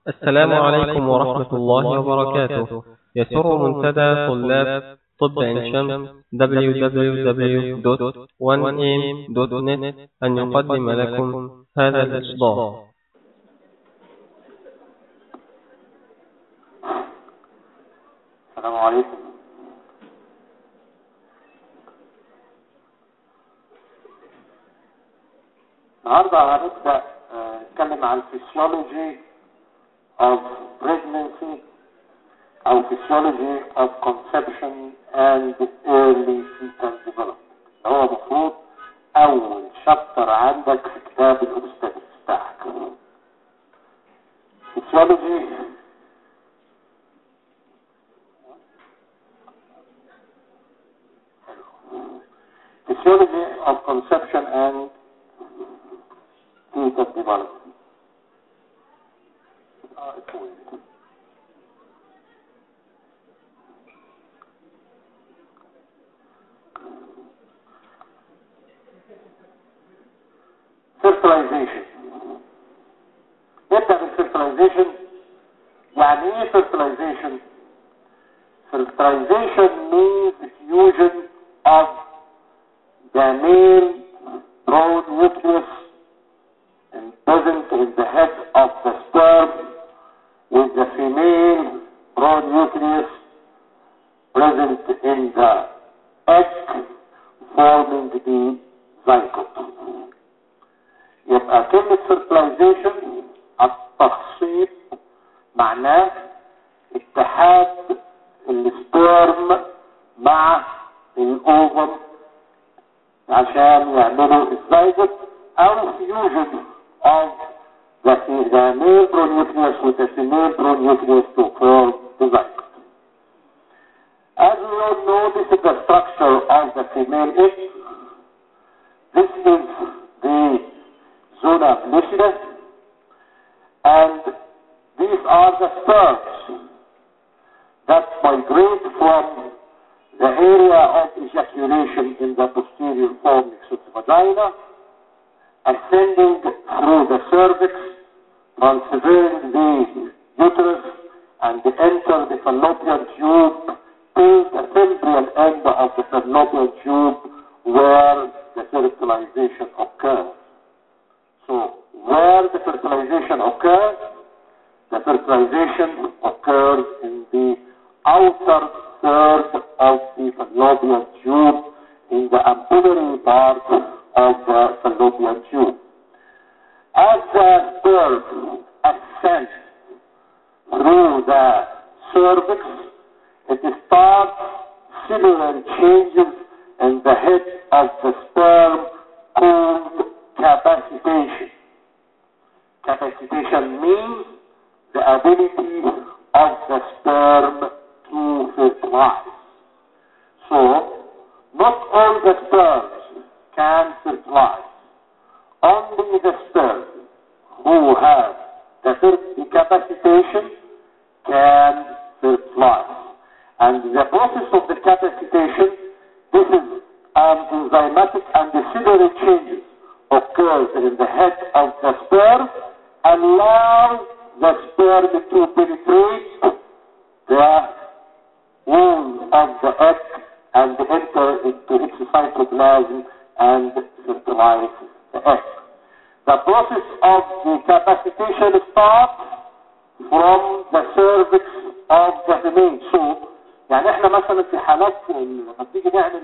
السلام عليكم ورحمة الله وبركاته يسر منتدى طلاب طب عين شمس www.1am.net أن يقدم لكم هذا الإصدار السلام عليكم النهارده هنبدأ آه، نتكلم عن physiology of pregnancy أو physiology of conception and early fetal development اللي هو المفروض أول شابتر عندك في كتاب الأوبستاتكس بتاعك physiology physiology of conception and fetal development. Uh, it's weird. Fertilization. نبدأ بالfertilization يعني ايه fertilization؟ Fertilization means the fusion of the male broad nucleus and present in the head of the sperm with the female broad nucleus present in the egg forming the zygote. يبقى كلمة fertilization التخصيب معناه اتحاد السبرم مع الاوفر عشان يعملوا الزيجت او fusion of the, the male pronucleus with the female pronucleus to form the zygote. As we all know, this is the structure of the female egg. This is the zona lucida, and these are the sperms that migrate from the area of ejaculation in the posterior fornix of the vagina, ascending through the cervix, transferring the uterus, and enter the fallopian tube till the temporal end of the fallopian tube where the fertilization occurs. So, where the fertilization occurs, the fertilization occurs in the outer third of the fallopian tube in the ampullary part of the fallopian tube. As the sperm ascends through the cervix, it starts cellular changes in the head of the sperm called capacitation. Capacitation means the ability of the sperm to fertilize. So, not all the sperms can fertilize. Only the sperm who have the fer- capacitation can fertilize. And the process of the capacitation, this is an enzymatic and the cellular changes occurs in the head of the sperm, allow the sperm to penetrate the wall of the egg and enter into its cytoplasm and fertilize the egg. The process of the capacitation starts from the cervix of the female. So, يعني احنا مثلا في حالات لما بنيجي نعمل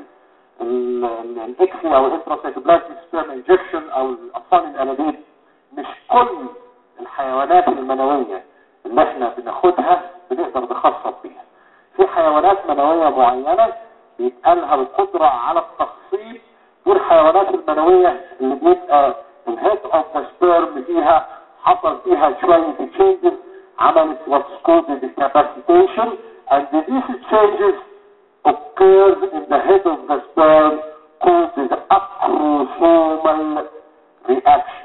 الاكسي او الانتراسيتوبلازميك سبيرم انجكشن او الاطفال الانابيب مش كل الحيوانات المنويه اللي احنا بناخدها بنقدر نخصص بيها. في حيوانات منويه معينه بيبقى لها القدره على التخصيب دي الحيوانات المنويه اللي بيبقى الهيد اوف ذا سبيرم فيها حصل فيها شويه تشينجز عملت what's called the capacitation and these changes occurs in the head of the sperm called the acrosomal reaction.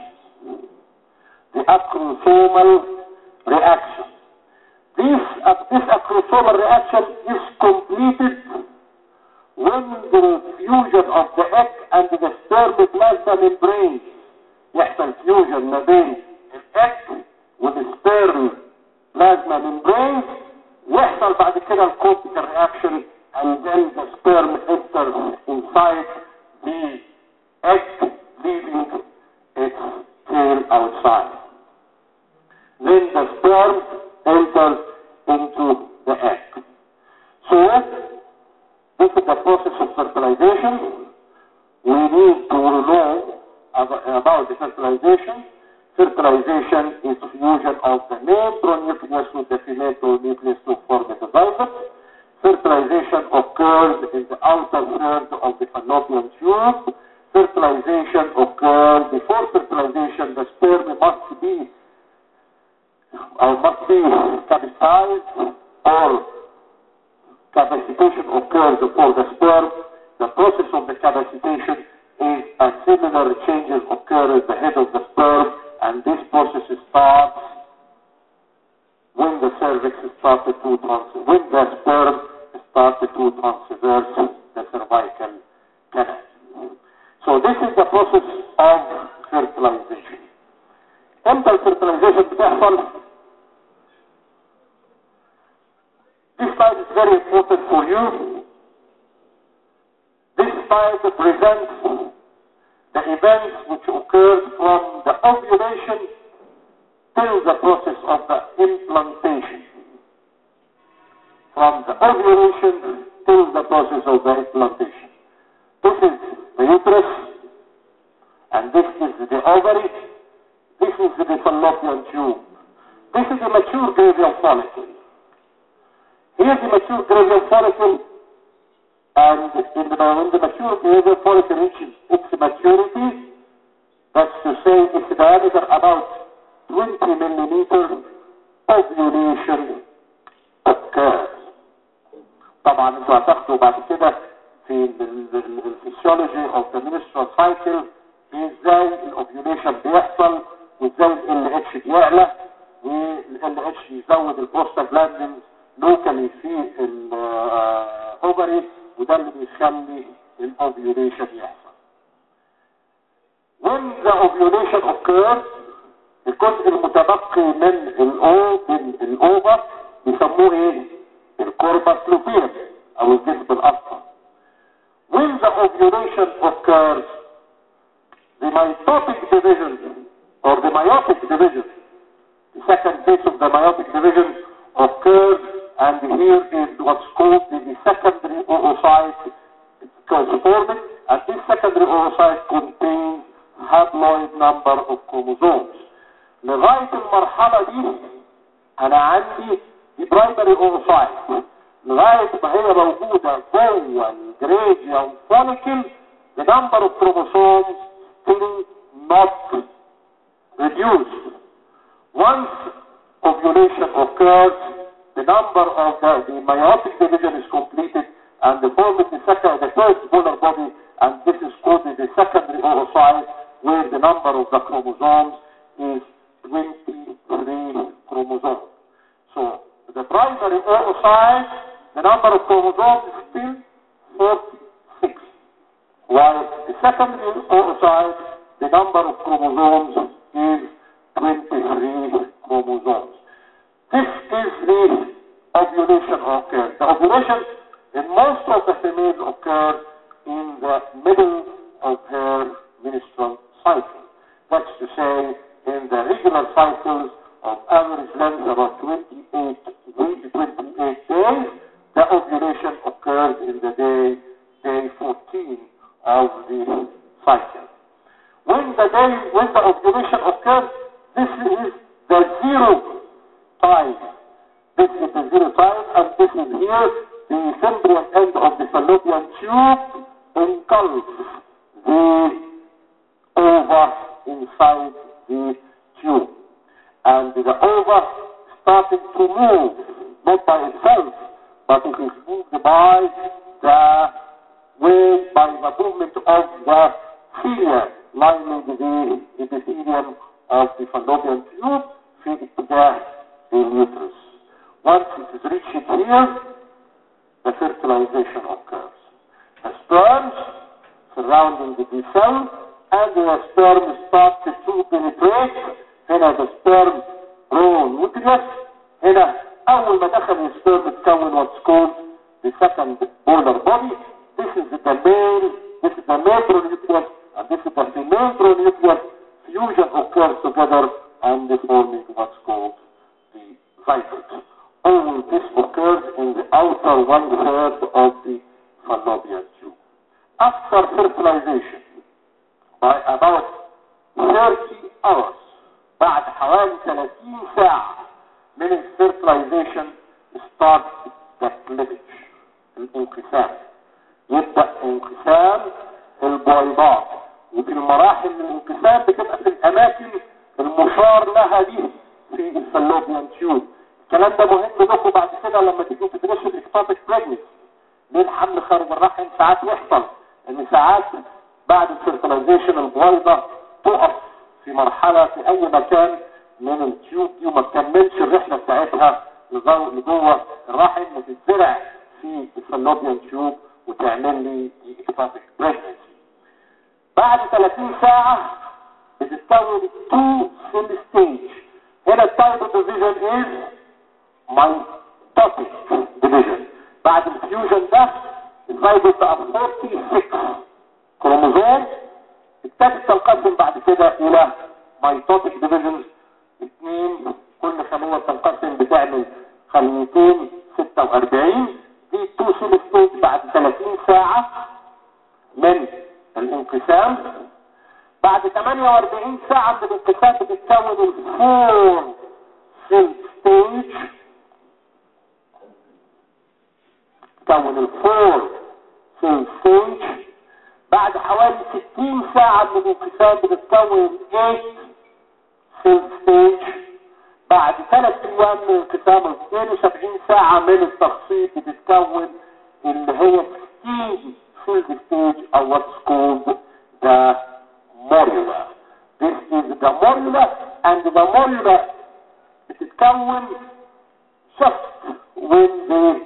The acrosomal reaction. This, uh, this acrosomal reaction is completed when the fusion of the egg and the spermoplasma membrane يحصل fusion ما بين الاكل والسبيرم plasma membrane يحصل بعد كده الكورتيكال رياكشن and then the sperm enters inside the egg leaving its tail outside. Then the sperm enters into the egg. So this is the process of fertilization. We need to know ab- about the fertilization. Fertilization is fusion of the nucleus with the female nucleus to form the zygote. Fertilization occurs in the outer third of the fallopian tube. Fertilization occurs before fertilization. The sperm must be or must be capitalized or capacitation occurs for the sperm. The process of the capacitation is a similar changes occur at the head of the sperm and this process starts when the cervix started to trans when the sperm started to transverse the cervical canal. So this is the process of fertilization. امتى الفرتلايزيشن بتحصل؟ This slide is very important for you. This slide presents the events which occurred from the ovulation till the process of the implantation. From the ovulation till the process of the implantation. This is the uterus, and this is the ovary, this is the fallopian tube. This is the mature gravia follicle. Here's the mature gravia follicle, and in the, when the mature gravia follicle reaches its maturity, that's to say its diameter about 20 millimeter, ovulation occurs. طبعا انتوا هتاخدوا بعد كده في الفسيولوجي اوف ذا menstrual cycle ازاي الاوفيوليشن بيحصل وازاي ال اتش بيعلى وال اتش يزود البروستاجلاندين لوكالي في الاوفري وده اللي بيخلي الاوفيوليشن يحصل. When the ovulation occurs الجزء المتبقي من الاو من الاوفر بيسموه ايه؟ الكوربس لوبيوم او الجسم الاصفر. When the ovulation occurs the mitotic division or the meiotic division, the second phase of the meiotic division occurs and here is what's called the, the secondary oocyte transforming and this secondary oocyte contains haploid number of chromosomes. لغاية المرحلة دي أنا عندي دي برايمري oocyte لغاية ما هي موجودة جوه الجريديوم فوليكل the number of chromosomes still not reduced. Once ovulation occurs, the number of the, the meiotic division is completed and the form of the second, the first polar body, and this is called the secondary oocyte, where the number of the chromosomes is 23 chromosomes. So the primary oocyte, the number of chromosomes is still 46. While the secondary oocyte, the number of chromosomes is 23 chromosomes. This is the ovulation occurs. The ovulation in most of the females occurs in the middle of her menstrual cycle. That's to say, in the regular cycles of average length about 28, 28 days, the ovulation occurs in the day, day 14 of the cycle. When the day, when the ovulation occurs, this is the zero time. This is the zero time, and this is here the central end of the fallopian tube engulfs the ova inside the tube. And the ova started to move, not by itself, but it is moved by the way, by the movement of the cilia lining the epithelium of the fallopian tube في اتجاه the uterus. Once it is reached here, the fertilization occurs. The sperms surrounding the cell and the sperm started to penetrate and as the sperm grow nucleus هنا اول ما دخل السبيرم اتكون what's called the second polar body this is the male this is the male pronucleus and this is the female pronucleus fusion occurs together and they forming what's called the zygote all this occurs in the outer one third of the fallopian tube after fertilization by about 30 hours بعد حوالي 30 ساعة من الفيرتلايزيشن start the cleavage الانقسام يبدأ انقسام البويضات وفي المراحل من الانقسام بتبقى في الأماكن المشار لها دي في الفالوبيان تيوب الكلام ده مهم لكم بعد كده لما تيجوا تدرسوا الاكتوبيك بريجنس ليه الحمل خارج الرحم ساعات يحصل ان ساعات بعد الفيرتلايزيشن البويضة تقف في مرحلة في اي مكان من التيوب دي وما تكملش الرحلة بتاعتها لجو- لجوه الرحم وتتزرع في الفالوبيان تيوب وتعمل لي دي اكتوبيك بريجنسي بعد 30 ساعة بتتكون التو سيل ستيج هنا التايب ديفيجن از مايتوتيك ديفيجن بعد الفيوجن ده الزيجوت بقى 46 كروموزوم ابتدت تنقسم بعد كده الى مايتوتيك ديفيجنز اثنين كل خلية تنقسم بتعمل خليتين 46 دي تو سيل ستيج بعد 30 ساعة من الانقسام بعد 48 ساعة من الانقسام بتتكون الفور سيل ستيج تكون الفور سيل ستيج بعد حوالي 60 ساعة من الانقسام بتتكون 8 سيل ستيج بعد ثلاث ايام من الانقسام 72 ساعة من التخصيب بتتكون اللي هي 16 سيل ستيج او what's called the morula. This is the morula and the morula بتتكون just when the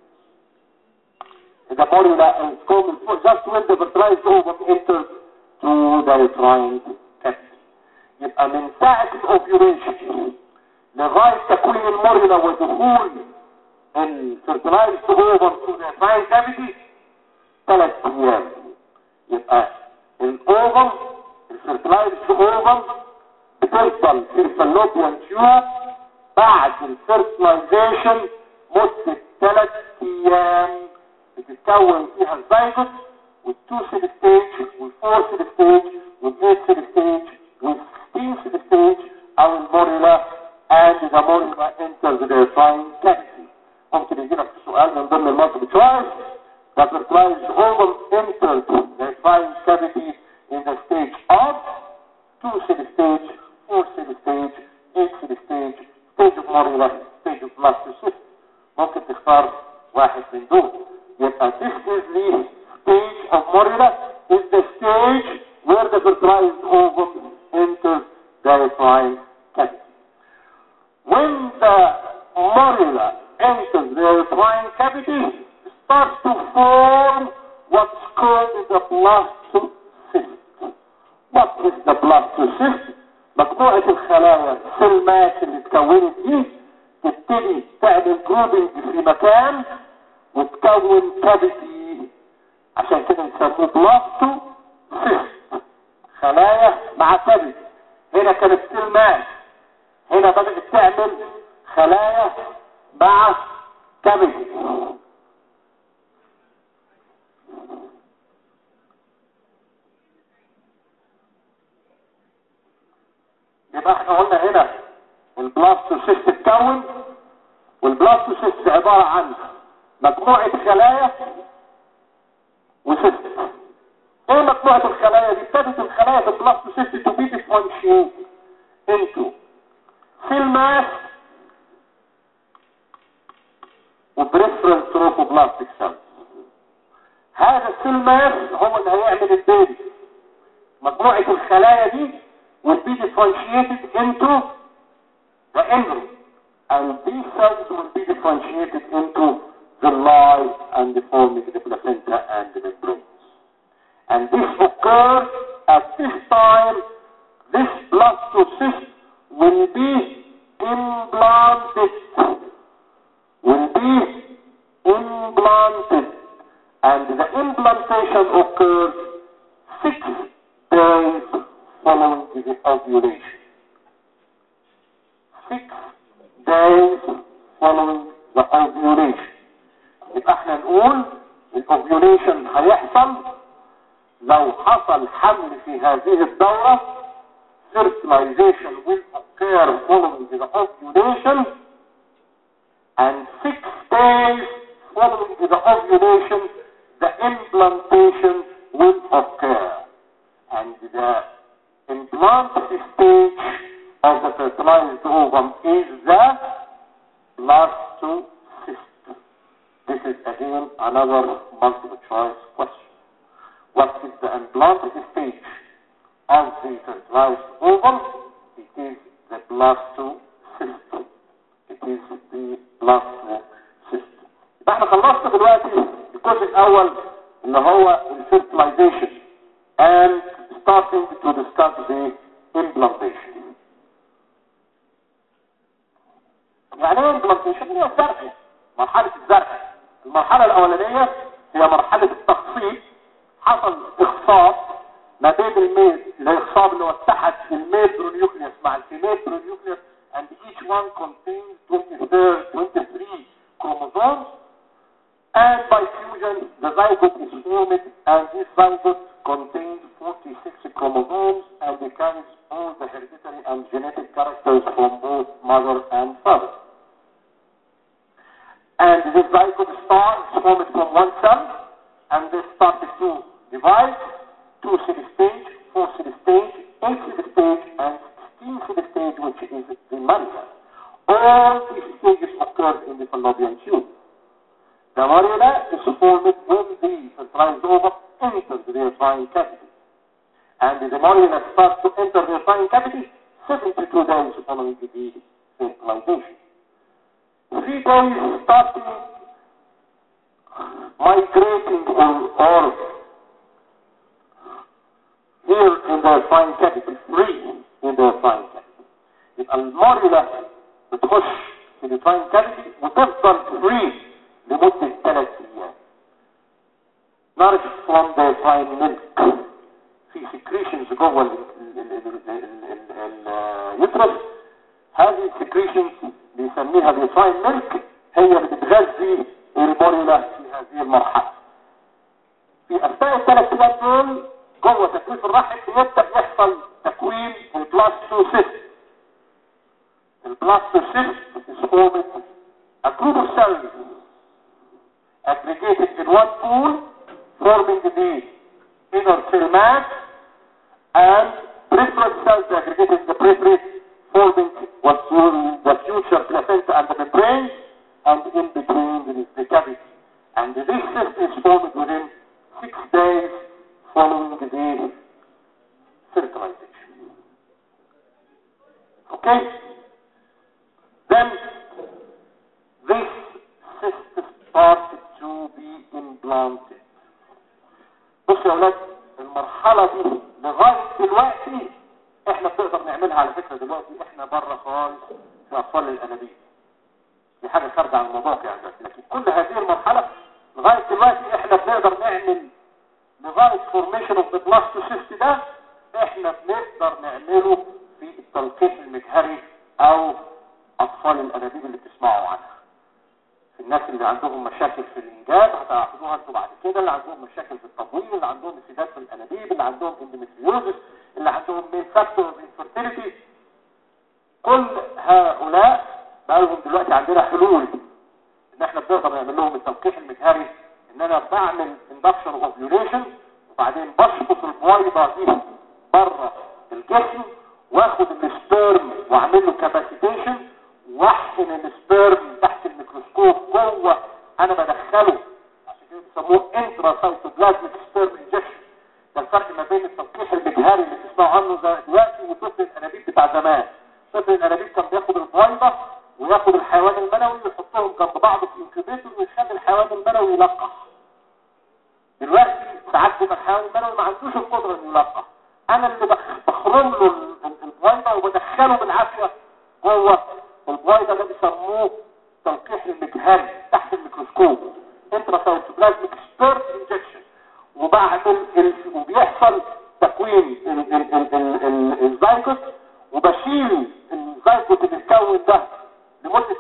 the morula is called just when the fertilized ovum enters to the uterine cavity. يبقى من ساعة الاوفيوليشن لغاية تكوين الموريلا ودخول الفرتلايزد اوفر تو ذا uterine cavity ثلاث ايام يبقى الاوفر الفرتلايزد اوفر بتفضل في الفالوبيان تيوب بعد الفرتلايزيشن مدة ثلاث ايام بتتكون فيها الزيجوت والتو سيل ستيج والفور سيل ستيج والايت سيل ستيج والستين سيل ستيج او الموريلا and the morula enters the uterine cavity ممكن يجي لك سؤال من ضمن المالتيبل تشويس that implies ovum entered the uterine cavity in the stage of two cell stage, four cell stage, eight cell stage, stage of morula, stage of blastocyst. ممكن تختار واحد من دول. يبقى this is the stage of morula is the stage where the fertilized ovum enters the uterine cavity. When the morula enters the uterine cavity, starts to form what's called the blastocyst. What is the blastocyst? مجموعة الخلايا السلمات اللي اتكونت دي تبتدي تعمل جروبنج في مكان وتكون كافيتي عشان كده نسموه بلاستوسيست خلايا مع كافيتي هنا كانت سلمات هنا بدأت تعمل خلايا مع كافيتي يبقى احنا قلنا هنا البلاستوسيست اتكون والبلاستوسيست عبارة عن مجموعة خلايا وسيست ايه مجموعة الخلايا دي ابتدت الخلايا في البلاستوسيست to be differentiated into cell mass وبريفرال تروفوبلاستيك سيلز هذا السيل ماس هو اللي هيعمل البيبي مجموعة الخلايا دي will be differentiated into the embryo and these cells will be differentiated into the live and the forming the placenta and the membranes. And this occurs at this time, this blastocyst will be implanted implanted and the implantation occurs six days following the ovulation. Six days following the ovulation. يبقى احنا نقول الاوفيوليشن هيحصل لو حصل حمل في هذه الدورة fertilization will occur following the ovulation and six days following the ovulation the implantation will occur and the implant stage of the fertilized ovum is the blastocyst. This is again another multiple choice question. What is the implanted stage of the fertilized ovum? It is the blastocyst. It is the blastocyst. يبقى احنا خلصنا دلوقتي الجزء الاول اللي هو الفيرتلايزيشن and starting to discuss the implantation. يعني ايه implantation؟ هي الزرع مرحلة الزرع المرحلة الأولانية هي مرحلة التخصيب حصل اخصاب ما بين الميل الاخصاب اللي هو اتحد الميل برونيوكليوس مع الفيميل برونيوكليوس and each one contains 23, 23 chromosomes and by fusion the zygote is formed and this zygote contains 46 chromosomes and it carries all the hereditary and genetic characters from both mother and father. And this zygote star is formed from one cell and they started to divide two cell stage, four cell stage, eight cell stage and 16 cell stage which is the marina. All these stages occur in the fallopian tube. The marina is formed when the fertilized ovum enters the uterine cavity. And the marina starts to enter the uterine cavity 72 days following the fertilization. Three days starting migrating or, or here in the uterine cavity, free in the uterine cavity. يبقى الماريولا بتخش في اليوتراين كافيتي وتفضل فري لمدة ثلاث أيام. Nourished from the uterine milk. في secretions جوه اليوترس هذه السكريشنز بيسميها اليوتراين ميلك هي اللي بتغذي الماريولا في هذه المرحلة. في أثناء الثلاث أيام دول جوه تكويف الرحم بيبدأ يحصل تكوين البلاستوسيست. البلاستوسيست is formed a group of cells aggregated in one pool forming the inner cell mass and peripheral cells aggregated in the periphery forming what will the future placenta and the membrane and in between there is the cavity. And this cyst is formed within six days following the fertilization. Okay? Then this cyst started to be implanted. بصوا يا اولاد المرحلة دي لغاية دلوقتي احنا بنقدر نعملها على فكرة دلوقتي احنا بره خالص في اطفال الانابيب دي حاجة خارجة عن الموضوع يعني لكن كل هذه المرحلة لغاية دلوقتي احنا بنقدر نعمل لغاية فورميشن اوف ذا بلاستوسيست ده احنا بنقدر نعمله في التلقيح المجهري او اطفال الانابيب اللي بتسمعوا عنها في الناس اللي عندهم مشاكل في الانجاب هتاخدوها انتوا بعد كده اللي عندهم مشاكل في التبويض اللي عندهم انسداد في الانابيب اللي عندهم اندوميتريوزس اللي عندهم مين فاكتور انفيرتيليتي كل هؤلاء بقى لهم دلوقتي عندنا حلول ان احنا بنقدر نعمل لهم التلقيح المجهري ان انا بعمل اندكشن اوفيوليشن وبعدين بشفط البويضه دي بره الجسم واخد السبيرم واعمل له كاباسيتيشن واحقن السبيرم تحت الميكروسكوب جوه انا بدخله عشان كده بيسموه انترا سايتوبلازميك سبيرم انجكشن ده الفرق ما بين التلقيح المجهري اللي بتسمعوا عنه ده دلوقتي وطفل الانابيب بتاع زمان طفل الانابيب كان بياخد البويضه وياخد الحيوان المنوي ويحطهم جنب بعض في انكيبيتور ويخلي الحيوان المنوي يلقح دلوقتي ساعات بيبقى الحيوان المنوي ما عندوش القدره انه يلقح انا اللي بخ- بخرم له ال- ال- البويضه وبدخله بالعافيه جوه البويضه ده بيسموه تلقيح المجهري تحت الميكروسكوب انترا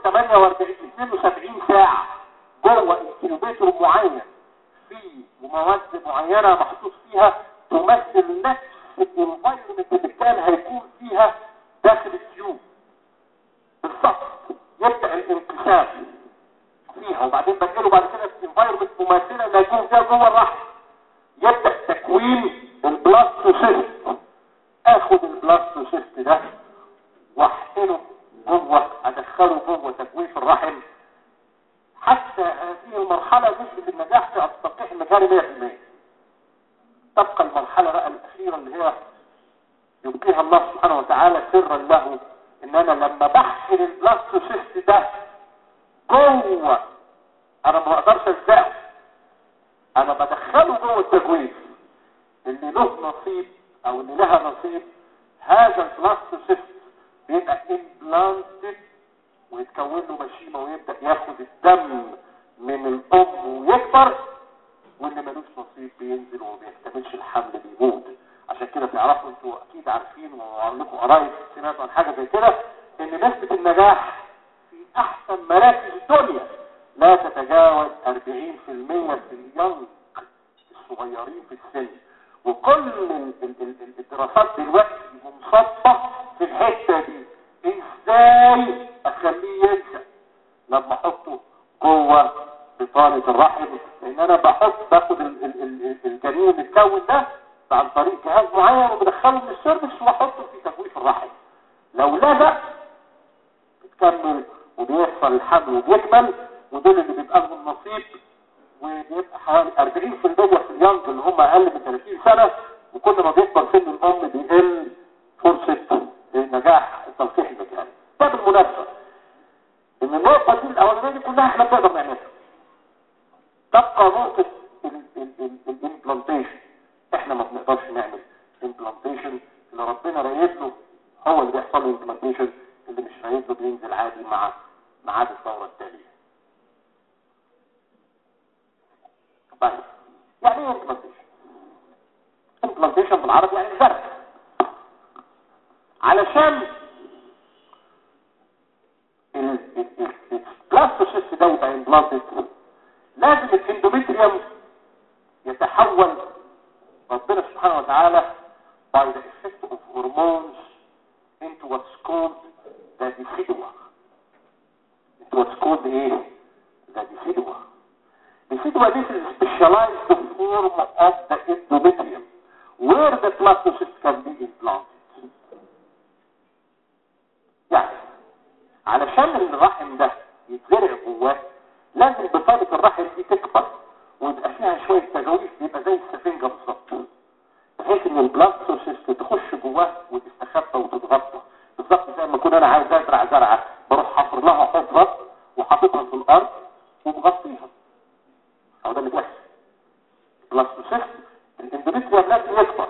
48 72 ساعة جوه انكيوبيتور معين فيه مواد معينة محطوط فيها تمثل نفس الانفايرمنت اللي كان هيكون فيها داخل التيوب بالظبط يبدأ الانكشاف فيها وبعدين بدله بعد كده في انفايرمنت مماثلة اللي هيكون فيها جوه الرحم يبدأ تكوين البلاستوسيست اخد البلاستوسيست ده واحقنه جوه ادخله جوه تجويف الرحم حتى هذه المرحلة نسبة النجاح في التلقيح المجاري 100% تبقى المرحلة بقى الأخيرة اللي هي يبقيها الله سبحانه وتعالى سرا له ان انا لما بحقن البلاستوسيست ده جوه انا ما اقدرش ازاي انا بدخله جوه التجويف اللي له نصيب او اللي لها نصيب هذا البلاستوسيست بيبقى امبلانتد ويتكون له مشيمه ويبدا ياخد الدم من الام ويكبر واللي ملوش نصيب بينزل وما بيحتملش الحمل بيموت عشان كده تعرفوا انتوا اكيد عارفين وعندكم قرايب سمعتوا عن حاجه زي كده ان نسبه النجاح في احسن مراكز الدنيا لا تتجاوز 40% في اليونج الصغيرين في السن وكل ال- ال- ال- الدراسات دلوقتي منصبه في الحته دي ازاي اخليه ينشا لما احطه جوه بطانه الرحم لان انا بحط باخد ال- ال- ال- الجنين المتكون ده عن طريق جهاز معين وبدخله من السيرفس واحطه في تجويف الرحم لو لزق بتكمل وبيحصل الحمل وبيكمل ودول اللي بيبقى لهم نصيب وبيبقى حوالي 40% في اليونج اللي هم اقل من 30 سنه وكل ما بيكبر سن الام بيقل فرصه نجاح التلقيح المجاني ده بالمناسبه ان النقطه دي الاولانيه دي كلها احنا بنقدر نعملها تبقى نقطه الامبلانتيشن احنا ما بنقدرش نعمل امبلانتيشن اللي ربنا رايد له هو اللي بيحصل له امبلانتيشن اللي مش رايد له بينزل عادي مع ميعاد الدوره التاليه طيب يعني ايه امبلانتيشن امبلانتيشن بالعربي يعني زرع علشان البلاستوسيست ده يبقى امبلانتد لازم الاندوميتريوم يتحول ربنا سبحانه وتعالى by the effect of hormones into what's called the decidua into what's called ايه the decidua decidua this is a specialized form of the endometrium where the blastocyst can be implanted يعني علشان الرحم ده يتزرع جواه لازم بطانة الرحم دي تكبر ويبقى فيها شوية تجاويف يبقى زي السفنجة بالظبط بحيث ان البلاستوسيست تخش جواه وتستخبى وتتغطى بالظبط زي ما اكون انا عايز ازرع زرعه بروح حفر لها حفره وحاططها في الارض ومغطيها او ده اللي بيحصل البلاستوسيست الاندوميتريوم لازم يكبر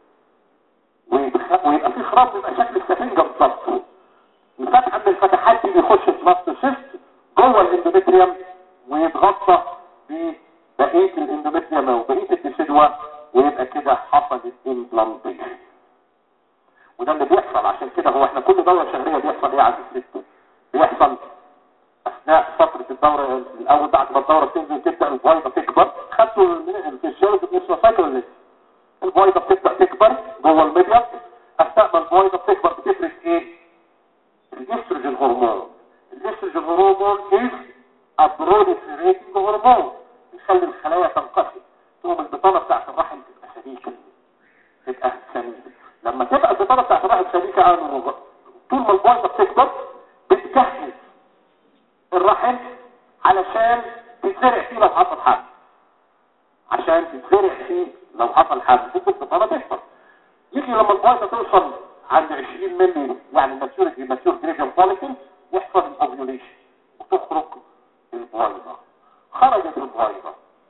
ويبقى ويبقى في خراب يبقى شكل السفنجه بالظبط من فتحه من الفتحات دي بيخش البلاستوسيست جوه الاندوميتريوم ويتغطى ببقيه الاندوميتريوم او بقيه الديسيدوا ويبقى كده حصل الامبلانتيشن وده اللي بيحصل عشان كده هو احنا كل دوره شهريه بيحصل ايه على الست بيحصل اثناء فتره الدوره الاول بعد ما الدوره بتنزل تبدا البويضه تكبر خدتوا الفيسيولوجي بنسمه سايكل البويضه بتبدا تكبر جوه الميديا اثناء ما البويضه بتكبر بتفرز ايه الاستروجين هرمون الاستروجين هرمون از ابروليفريتنج هرمون يخلي الخلايا تنقسم تقوم البطانه بتاعت الرحم تبقى سميكه تبقى سميكه لما تبقى البطانه بتاعت الرحم سميكه أنا طول ما البويضه بتكبر بتجهز الرحم علشان تتزرع فيه لو حصل حمل عشان تتزرع فيه لو حصل حمل تبقى البطانه تكبر يجي لما البويضه توصل عند 20 مللي يعني الماتيوريتي ماتيور جريفيان فوليكل يحصل الاوفيوليشن وتخرج البويضه خرجت البويضه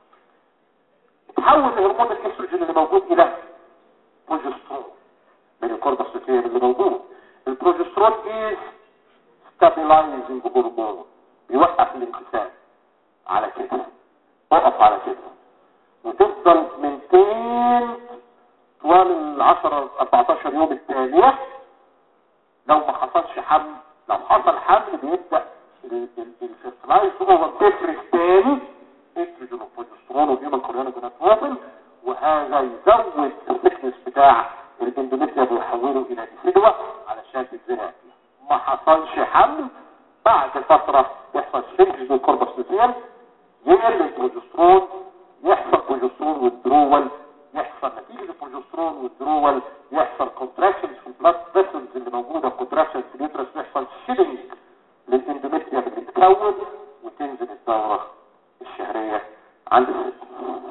تحول هرمون الاستروجين اللي موجود الى بروجسترون من الكوربس الصوتيه اللي موجود البروجسترون از ستابلايزنج هرمون بيوقف الانقسام على كده وقف على كده وتفضل مينتين طوال ال 10 14 يوم التالية لو ما حصلش حمل لو حصل حمل بيبدأ الفيرتلايز اوفر تفرز تاني استروجين وبروجسترون وهيومن كوريونيك وناتروفين وهذا يزود الثكنس بتاع الاندوميتريا ويحوله الى ديسيدوا علشان تتزرع فيها ما حصلش حمل بعد فترة يحصل شنج بالكوربس لوتيال يقل البروجسترون يحصل بروجسترون والدرول يحصل نتيجة البروجسترون والدرول يحصل كونتراكشنز في البلاد فيسلز اللي موجودة كونتراكشنز في اليوترس يحصل شيدنج للاندوميتريا اللي بتتكون وتنزل الدورة الشهرية عند الست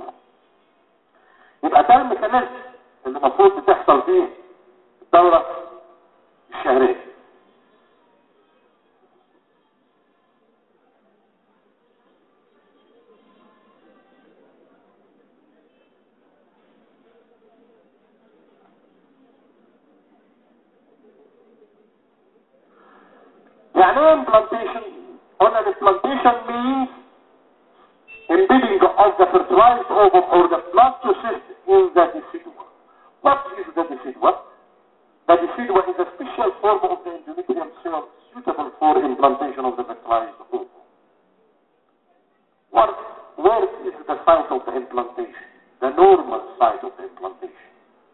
يبقى ده الميكانيزم اللي المفروض بتحصل فيه الدورة الشهرية يعني ايه implantation؟ قلنا implantation means embedding of the fertilized ovum or the blastocyst in the decidua. What is the decidua? The decidua is a special form of the endometrium cell suitable for implantation of the fertilized ovum. What, where is the site of the implantation? The normal site of the implantation.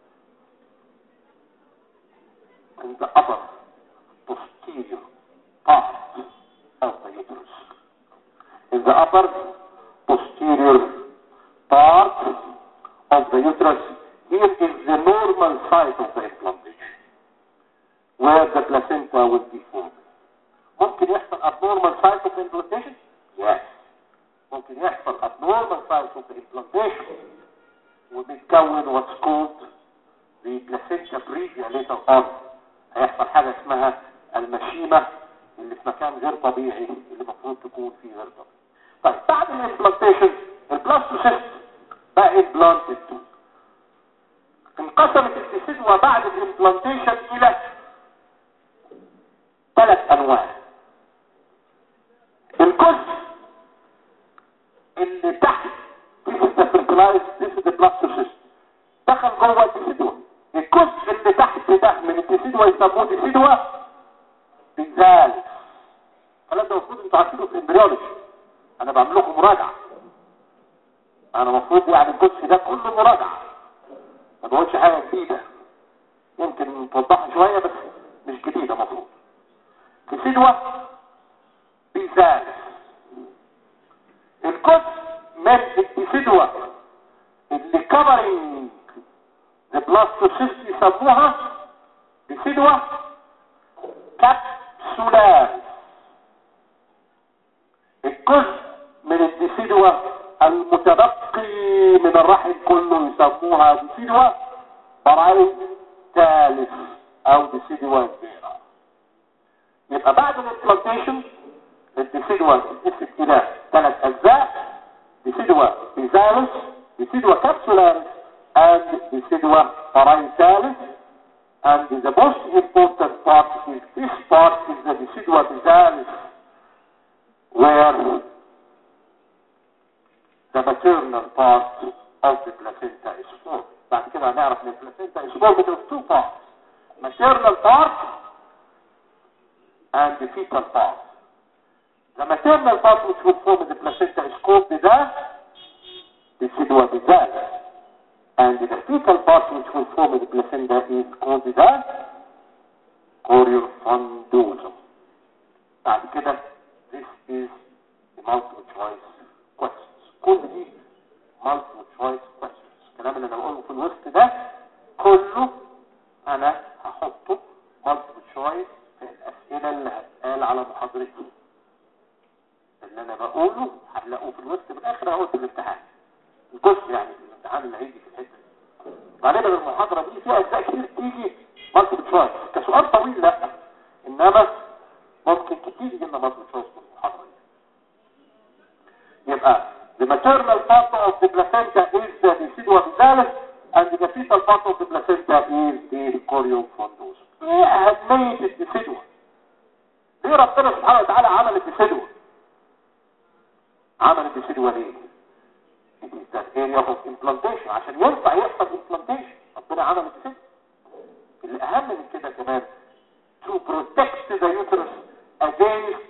In the upper posterior part of the uterus. In the upper posterior part of the uterus, here is the normal site of the implantation, where the placenta will be formed. ممكن يحصل abnormal site of the implantation? Yes. ممكن يحصل abnormal site of the implantation وبيتكون what's called the placenta previa later on. هيحصل حاجة اسمها المشيمة اللي في مكان غير طبيعي اللي المفروض تكون فيه غير طبيعي. طيب بعد الامبلانتيشن البلاستوسيست بقى امبلانتد انقسمت الديسيدوا بعد الامبلانتيشن الى ثلاث انواع الجزء اللي تحت ديسيدفرتلايز ديسيدبلاستوسيست دخل جوه الديسيدوا الجزء اللي تحت ده من الديسيدوا يسموه ديسيدوا بنزال الكلام ده المفروض انتوا عارفينه في الامبريولوجي انا بعمل لكم مراجعه انا المفروض يعني الجزء ده كله مراجعه ما بقولش حاجه جديده يمكن توضحها شويه بس مش جديده المفروض كسدوه بيزال الجزء من الديسيدوا اللي كفرنج ذا بلاستوسيست يسموها ديسيدوا كبسولار الجزء من الديسيدوا المتبقي من الرحم كله يسموها ديسيدوا برايد ثالث او ديسيدوا كبيرة يبقى بعد الامبلانتيشن الديسيدوا بتتقسم الى ثلاث اجزاء ديسيدوا بيزالس ديسيدوا كبسولاريس and ديسيدوا برايد ثالث and the most important part is this part is the decidua bizalis where the maternal part of the placenta is formed بعد كده هنعرف ان البلاسينتا is formed of two parts maternal part and the fetal part the maternal part which will form the placenta is called the decidua bizalis and the fetal part which will form the placenta is called the choriofundosum. بعد كده this is the multiple choice questions. كل دي multiple choice questions. الكلام اللي انا بقوله في الوسط ده كله انا هحطه multiple choice في الاسئله اللي هتقال على محاضرتي. اللي انا بقوله هتلاقوه في الوسط في الاخر اهو في الامتحان. الجزء يعني في الامتحان اللي هيجي في الحته غالبا المحاضرة دي فيها اجزاء كتير تيجي مالتيبل تشويس كسؤال طويل لا انما ممكن كتير يجي لنا مالتيبل تشويس في المحاضرة دي يبقى the maternal part of the placenta is the decidua bizalis and the fetal part of the placenta is the choriofundosum ايه اهمية الديسيدوا ليه ربنا سبحانه وتعالى عمل الديسيدوا عمل الديسيدوا ليه it is that area of implantation عشان ينفع يحصل implantation ربنا عمل الديسيدوا الأهم من كده كمان to protect the uterus against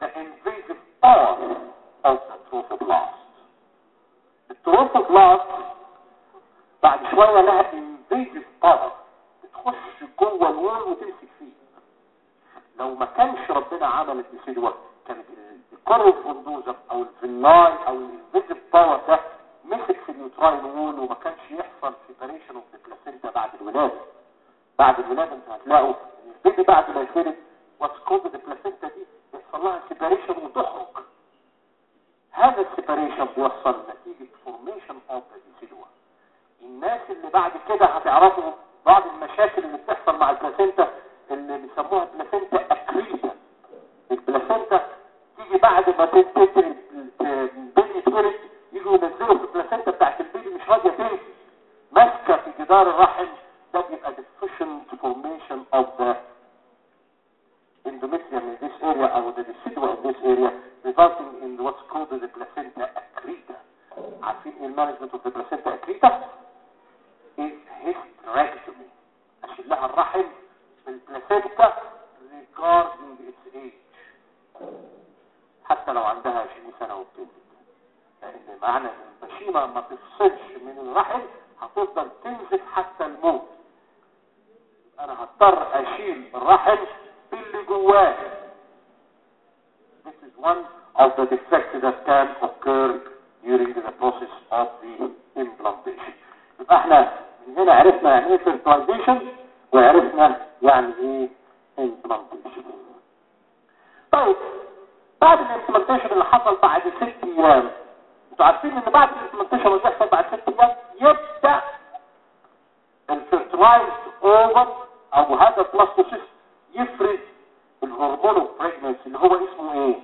the invasive power of the trophoblast. التروفوبلاست بعد شوية لها invasive power بتخش جوه الوول وتمسك فيه لو ما كانش ربنا عمل الديسيدوا كانت الكوروفوندوزم او الفيلاي او الانفيزيف باور ده مسك في النيوتراين وول وما كانش يحصل سيبريشن اوف البلاسينتا بعد الولاده بعد الولاده انت هتلاقوا ان البيبي بعد ما يتولد واتس كولد البلاسينتا دي بيحصل لها سيبريشن وتخرج هذا السيبريشن بيوصل نتيجه فورميشن اوف ذا ديسيدوا الناس اللي بعد كده هتعرفوا بعض المشاكل اللي بتحصل مع البلاسينتا اللي بيسموها بلاسينتا اكريتا البلاسينتا تيجي بعد ما تنتهي البيبي يتولد يجوا ينزلوا في البلاسينتا بتاعت البيبي مش راضيه تمشي ماسكه في جدار الرحم ده بيبقى deficient formation of the endometrium in this area or the residua in this area resulting in what's called the placenta accreta عارفين ايه المانجمنت اوف ذا placenta accreta؟ is hysterectomy اشيل لها الرحم بالبلاسينتا regarding its age حتى لو عندها 20 سنة وبتولد لان معنى ان البشيمة ما تفصلش من الرحم هتفضل تنزف حتى الموت انا هضطر اشيل الرحم باللي جواه This is one of the defects that can occur during the process of the implantation. يبقى احنا من هنا عرفنا يعني ايه fertilization وعرفنا يعني ايه implantation. طيب بعد الامبلانتيشن اللي حصل بعد ست ايام انتوا عارفين ان بعد الامبلانتيشن اللي بيحصل بعد ست ايام يبدا الفيرتلايزد اوفر او هذا البلاستوسيست يفرز الهرمون اوف بريجنسي اللي هو اسمه ايه؟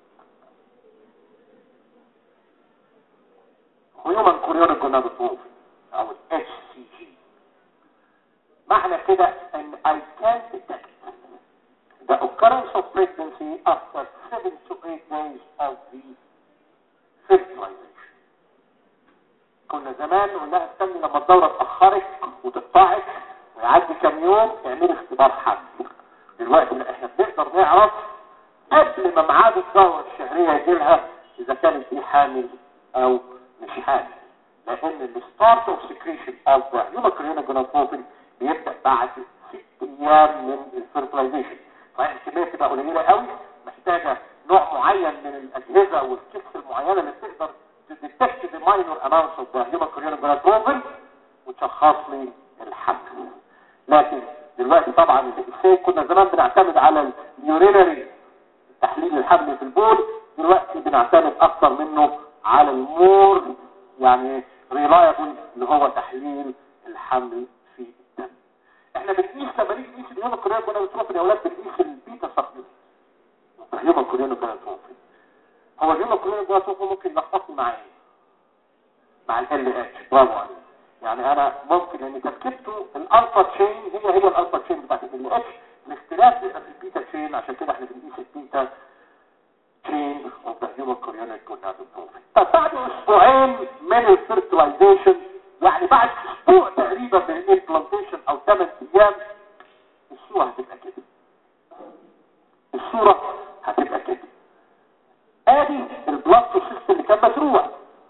هيومن كوريونيك جونادوتروفين او ال HCG معنى كده ان I can detect the occurrence of pregnancy after 7 to 8 days of the fertilization كنا زمان قلنا استني لما الدورة تأخرك وتقطعك ويعدي كام يوم اعملي اختبار حمل دلوقتي لا احنا بنقدر نعرف قبل ما ميعاد الدورة الشهرية يجي لها اذا كانت دي حامل او مش حامل لان الستارت اوف سكريشن اوف ذا هيومن جوناتروفين بيبدا بعد ست ايام من الفيرتلايزيشن صحيح الكميه بتبقى قليله قوي محتاجه نوع معين من الاجهزه والكتس المعينه اللي تقدر تديتكت ذا ماينور اماونتس اوف ذا هيومن جوناتروفين وتشخص لي الحمل لكن دلوقتي طبعا السيد كنا زمان بنعتمد على اليورينري تحليل الحمل في البول دلوقتي بنعتمد اكتر منه على المور يعني ريلايبل اللي هو تحليل الحمل في الدم احنا بنقيس لما نيجي نقيس اليوم الكوريان كنا بنتروفين يا اولاد بنقيس البيتا سبلمنت اليوم الكوريان كنا بنتروفين هو اليوم الكوريان كنا بنتروفين ممكن يلخبطني مع ايه مع ال اتش برافو عليك يعني انا ممكن ان تركيبته الالفا تشين هي هي الالفا تشين بتاعت ال اتش الاختلاف بيبقى في البيتا تشين عشان كده احنا بنقيس البيتا تشين اوف ذا هيومن كوريونيك جونادوتروفين طب بعد اسبوعين من الفيرتلايزيشن يعني بعد اسبوع تقريبا من الامبلانتيشن او 8 ايام الصوره هتبقى كده الصوره هتبقى كده ادي البلاستوسيست اللي كان مزروع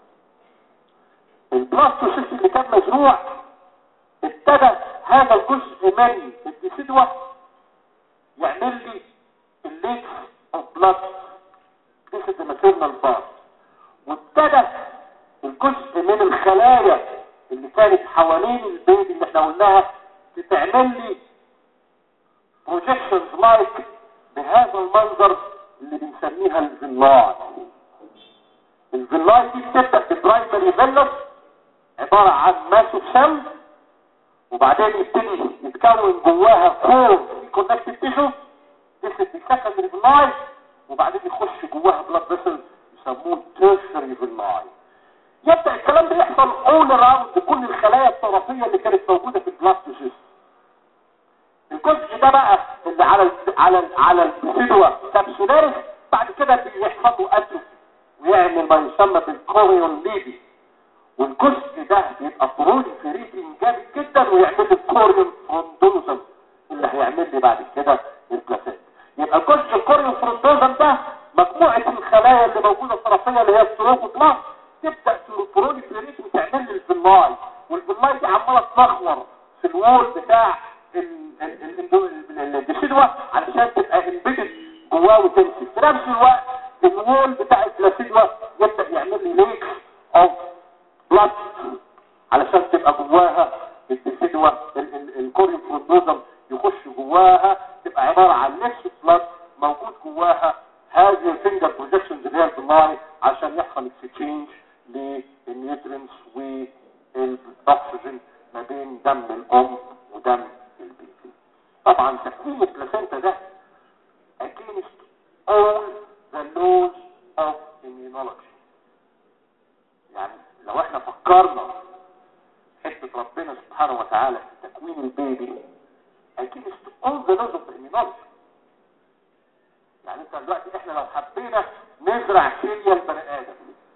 البلاستوسيست اللي كان مزروع ابتدى هذا الجزء من الديسيدوا يعمل لي الليكس اوف بلاد This is the maternal part وابتدى الجزء من الخلايا اللي كانت حوالين البيبي اللي احنا قلناها تتعمل لي projections like بهذا المنظر اللي بنسميها الفيلاي الفيلاي دي بتبدأ ببرايمري فيلس عبارة عن ماسو سيل وبعدين يبتدي يتكون جواها كور في كونكتيف تيشو This is the secondary villi وبعدين يخش جواها بلاد فيسل يسموه تيرشري فيلاي يبدا الكلام ده يحصل اول راوند كل الخلايا الطرفيه اللي كانت موجوده في البلاستوسيست الجزء ده بقى اللي على ال على ال على السيدوا كابسولاريس بعد كده بيحصل له اتروفي ويعمل ما يسمى بالكوريون ليبي والجزء ده بيبقى بروليفريتنج جامد جدا ويعمل لي الكوريون فروندوزم اللي هيعمل لي بعد كده البلاسينتا يبقى الجزء الكوريون فروندوزم ده ما مجموعة الخلايا اللي موجودة الطرفية اللي هي الستروفوبلاست تبدأ تبروليفريت وتعمل لي الفيلاي والفيلاي دي عمالة تنخور في الوول بتاع الديسيدوا علشان تبقى امبيدد جواه وتمسك في نفس الوقت الوول بتاع البلاسيدوا يبدأ يعمل لي ليك اوف بلاد علشان تبقى جواها الديسيدوا الكوريوم فروندوزم يخش جواها تبقى عبارة عن نفس بلاد موجود جواها هذه الفينجر بروجكشنز اللي هي البلاي عشان يحصل اكسشينج للنيوترينز والاكسجين ما بين دم الام ودم البيبي طبعا تكوين البلاسينتا ده against all the laws of immunology يعني لو احنا فكرنا حته ربنا سبحانه وتعالى في تكوين البيبي against all the laws of immunology يعني انت دلوقتي احنا لو حبينا نزرع كيمياء البني ادم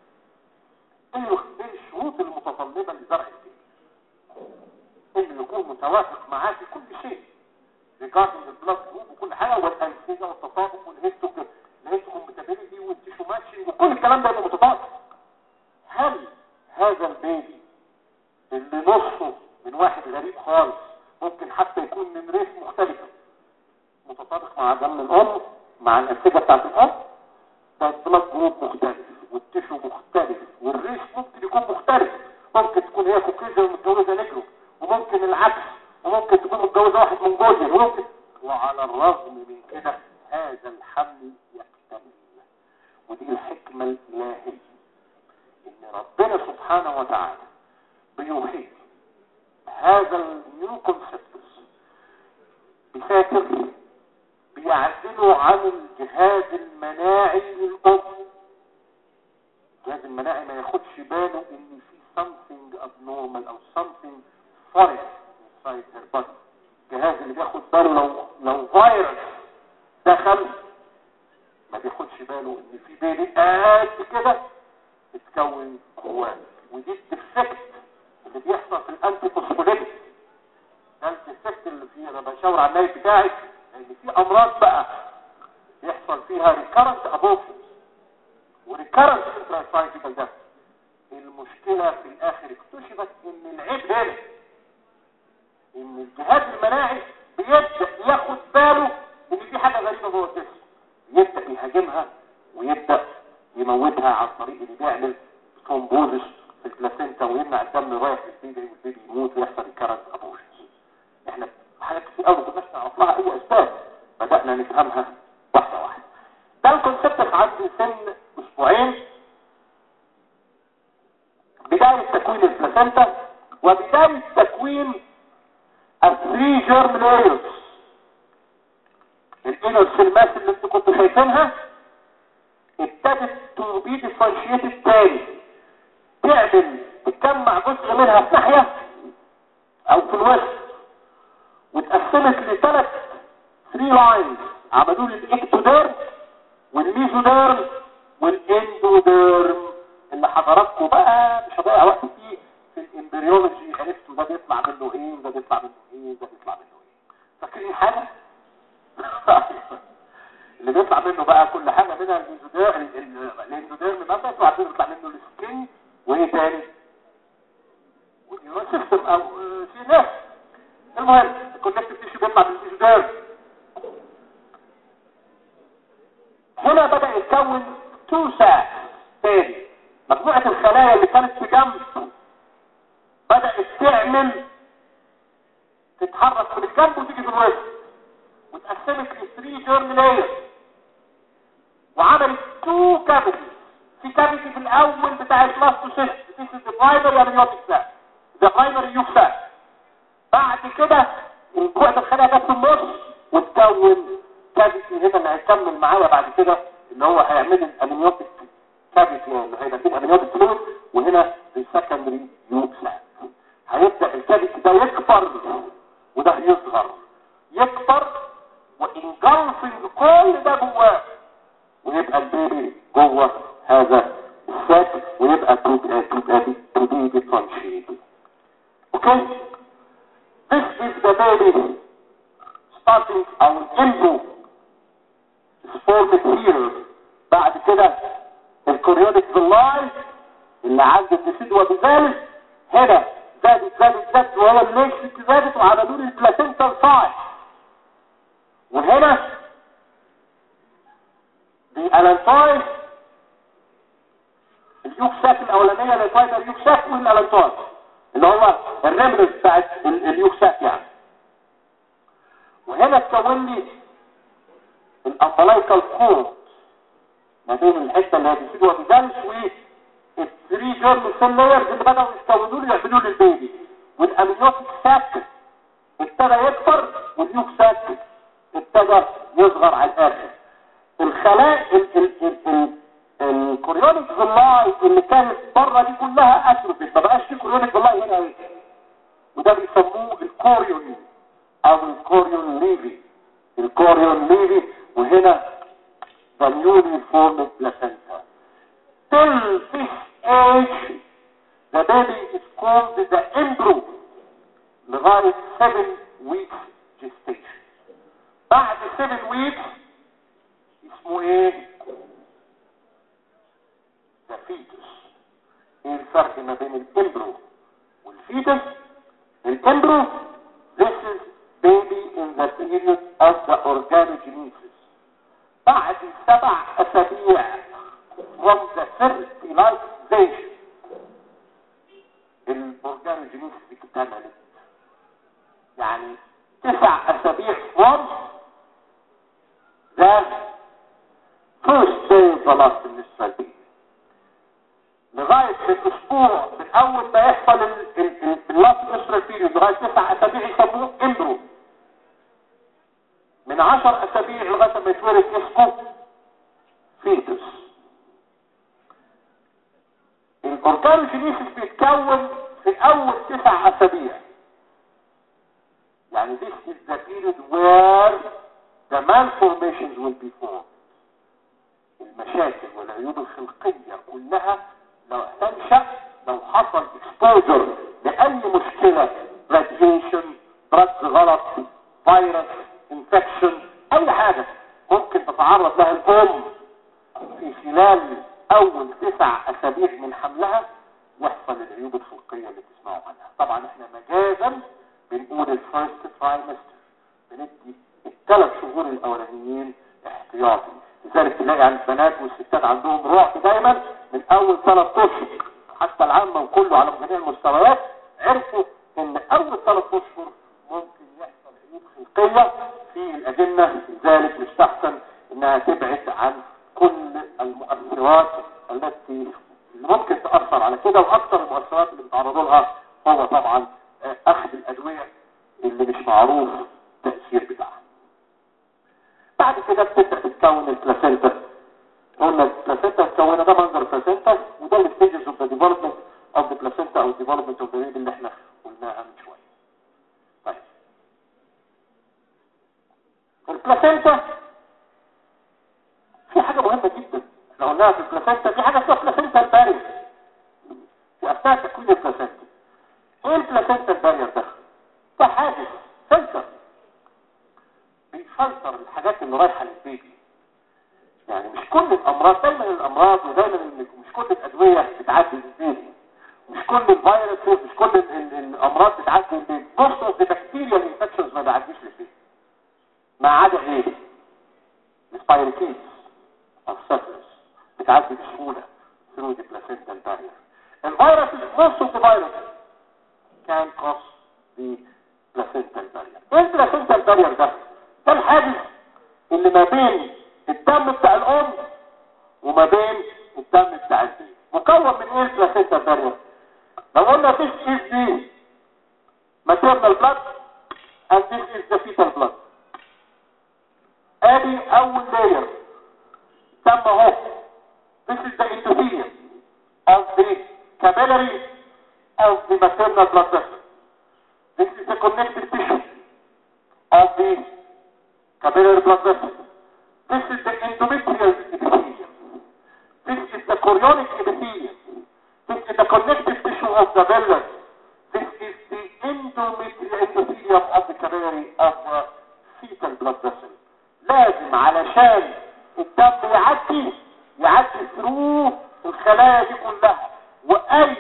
ايه ايه الشروط المتطلبه لزرع الكيمياء انه يكون متوافق معاه في كل شيء regarding the blood group وكل حاجه والانسجه والتطابق والهيستو الهيستوكومباتيبيليتي والتيشو ماتشنج وكل الكلام ده يبقى متطابق هل هذا البيبي اللي نصه من واحد غريب خالص ممكن حتى يكون من ريس مختلفه متطابق مع دم الام مع الانسجه بتاعت الام ده البلاد جروب مختلف والتيشو مختلف والريش ممكن يكون مختلف ممكن تكون هي كوكيزه ومتجوزه نجرو وممكن العكس وممكن تكون متجوزه واحد منجوزي وممكن وعلى الرغم من كده هذا الحمل يكتمل ودي الحكمه الالهيه ان ربنا سبحانه وتعالى بيوحي هذا النيو كونسبت بفاكر بيعزله عن الجهاز المناعي للأم الجهاز المناعي ما ياخدش باله ان في something abnormal او something foreign inside her body الجهاز اللي بياخد باله لو لو فيروس دخل ما بياخدش باله ان في بيبي قد كده اتكون جواه ودي الديفكت اللي بيحصل في الانتي فوسفوليبيد ده الديفكت اللي فيه انا بشاور على النايب بتاعي ان في امراض بقى يحصل فيها ريكارنت ابوفيس وريكارنت انتراسايتيكال ده المشكلة في الاخر اكتشفت ان العيب هنا ان الجهاز المناعي بيبدأ ياخد باله ان في حاجة غريبة جوه الجسم يبدأ يهاجمها ويبدأ يموتها عن طريق اللي بيعمل ثرومبوزس في البلاسينتا ويمنع الدم رايح للبيبي والبيبي يموت ويحصل ريكارنت ابوفيس احنا حاجات كتير قوي كناش نعرف لها اي اسباب بدأنا نفهمها واحدة واحدة ده الكونسبت عند سن اسبوعين بداية تكوين البلاسنتا وبداية تكوين الثري جيرم لايرز الانر سيلماس اللي انتوا كنتوا شايفينها ابتدت تو بي ديفرنشيتد تاني تعمل تجمع جزء منها في ناحية او في الوسط واتقسمت لثلاث 3 لاينز عملوا لي الاكتوديرم والميزوديرم والاندوديرم اللي حضراتكم بقى مش هضيع وقت فيه في الامبريولوجي عرفتوا ده بيطلع منه ايه وده بيطلع منه ايه وده بيطلع منه ايه فاكرين حاجه اللي بيطلع منه بقى كل حاجه منها الميزوديرم الاندوديرم مثلا يطلع منه بيطلع منه السكين وايه تاني والنيورال سيستم او سي ناس المهم الكونكتيف تيشو بيطلع من الجدار هنا بدأ يتكون تو ساك تاني مجموعة الخلايا اللي كانت في جنب بدأت تعمل تتحرك من الجنب وتيجي في الوسط واتقسمت ل 3 جيرم لاير وعملت تو كافيتي في كافيتي في الاول بتاع البلاستوسيست this is the primary amniotic sac the primary youth sac بعد كده الجهد الخلايا جت في النص وتكون كافيتي هنا اللي هيكمل معايا بعد كده اللي هو هيعمل الامنيوتيك كافيتي اللي هيبقى فيه الامنيوتيك فلويد وهنا السكندري يوت سلاك هيبدا الكافيتي ده يكبر وده يصغر يكبر وانجلفنج كل ده جواه ويبقى البيبي جوه هذا الساك ويبقى تو تو بي ديفرنشيتد اوكي This is the baby starting our embryo is formed here بعد الكوريونيك فيلاي اللي عند الديسيدوا بذلك هنا زادت زادت زادت وهي الليكس زادت وعملوا لي البلاسنتال سايز وهنا الالانتايز اليوكساك الاولانيه للفايبر اليوكساك والالانتايز اللي هو الريمنس بتاعت ال- اليوكساك يعني وهنا تكون لي الامبلايكال كود ما بين الحته اللي هتسيبها بجلس والثري جيرم سيل لايرز اللي بداوا يستوردوا لي يعملوا لي البيبي والامنيوتيك ساك ابتدى يكبر واليوك ساك ابتدى يصغر على الاخر الخلايا ال ال ال ال الكوريونيك فيلاي اللي كانت بره دي كلها اتروفيت ما بقاش في كوريونيك فيلاي هنا اهي وده بيسموه الكوريون او الكوريون ليفي الكوريون ليفي وهنا the newly formed placenta. Till this age, the baby is called the embryo لغاية 7 weeks gestation. بعد 7 weeks اسمه ايه؟ the fetus. ايه الفرق ما بين الامبرو والفيتس؟ الامبرو this is baby in the period of the organogenesis. بعد سبع اسابيع from the fertilization الاورجانوجينيسيس اكتملت يعني تسع اسابيع from the first day of the last menstrual period لغاية الاسبوع من اول ما يحصل اللاست menstrual period لغاية تسع اسابيع يسموه امبرو من عشر اسابيع لغايه ما يتولد اسمه فيتس الاورجانوجينيسيس بيتكون في اول تسع اسابيع يعني this is the period where the malformations will be formed المشاكل والعيوب الخلقية كلها لو تنشأ لو حصل exposure لأي مشكلة radiation drugs غلط فيروس انفكشن اي حاجة ممكن تتعرض لها الام في خلال اول تسع اسابيع من حملها يحصل العيوب الخلقية اللي تسمعوا عنها طبعا احنا مجازا بنقول الفيرست ترايمستر بندي الثلاث شهور الاولانيين احتياطي لذلك تلاقي عند البنات والستات عندهم رعب دايما من اول ثلاث اشهر حتى العامة وكله على جميع المستويات عرفوا ان اول ثلاث اشهر ممكن يحصل عيوب خلقية في الأجنة لذلك يستحسن انها تبعد عن كل المؤثرات التي ممكن تأثر على كده واكثر المؤثرات اللي بيتعرضوا لها هو طبعا اخذ الادوية اللي مش معروف التأثير بتاعها بعد كده بتبدأ تتكون البلاسينتا قلنا البلاسينتا متكونة ده منظر البلاسينتا وده الستيجز اوف ذا ديفلوبمنت اوف ذا بلاسينتا او ديفلوبمنت اوف ذا بيبي اللي احنا قلناها من شوية طيب البلاسينتا في حاجة مهمة جدا احنا قلناها في البلاسينتا في حاجة اسمها بلاسينتا البارير في اثناء تكوين البلاسينتا ايه البلاسينتا البارير ده؟ ده حاجز فلتر بيفلتر الحاجات اللي رايحة للبيبي يعني مش كل الامراض دايما الامراض ودايما مش كل الادوية بتعدي للبيبي مش كل الفيروسز مش كل ال- ال- الامراض بتعدي للبيبي most of the bacterial infections ما بيعديش للبيبي ما عدا ايه السبايركيز او السفلس بتعدي بسهولة through the placental barrier الفيروس most of the viruses can cause the placental barrier ايه البلاسنتال barrier ده ده الحاجز اللي ما بين الدم بتاع الام وما بين الدم بتاع البيبي مكون من ايه البلاسنتال barrier لو قلنا this is the maternal blood and this is the fetal blood ادي اول لاير تم اهو this is the endothelium of the capillary of the maternal blood vessel this is the connective tissue of the capillary blood vessel this is the endometrial epithelium this is the chorionic epithelium this is the connective tissue of the vellus this is the endometrial epithelium of the capillary of the fetal blood vessel لازم علشان الدم يعدي يعدي ثرو الخلايا دي كلها واي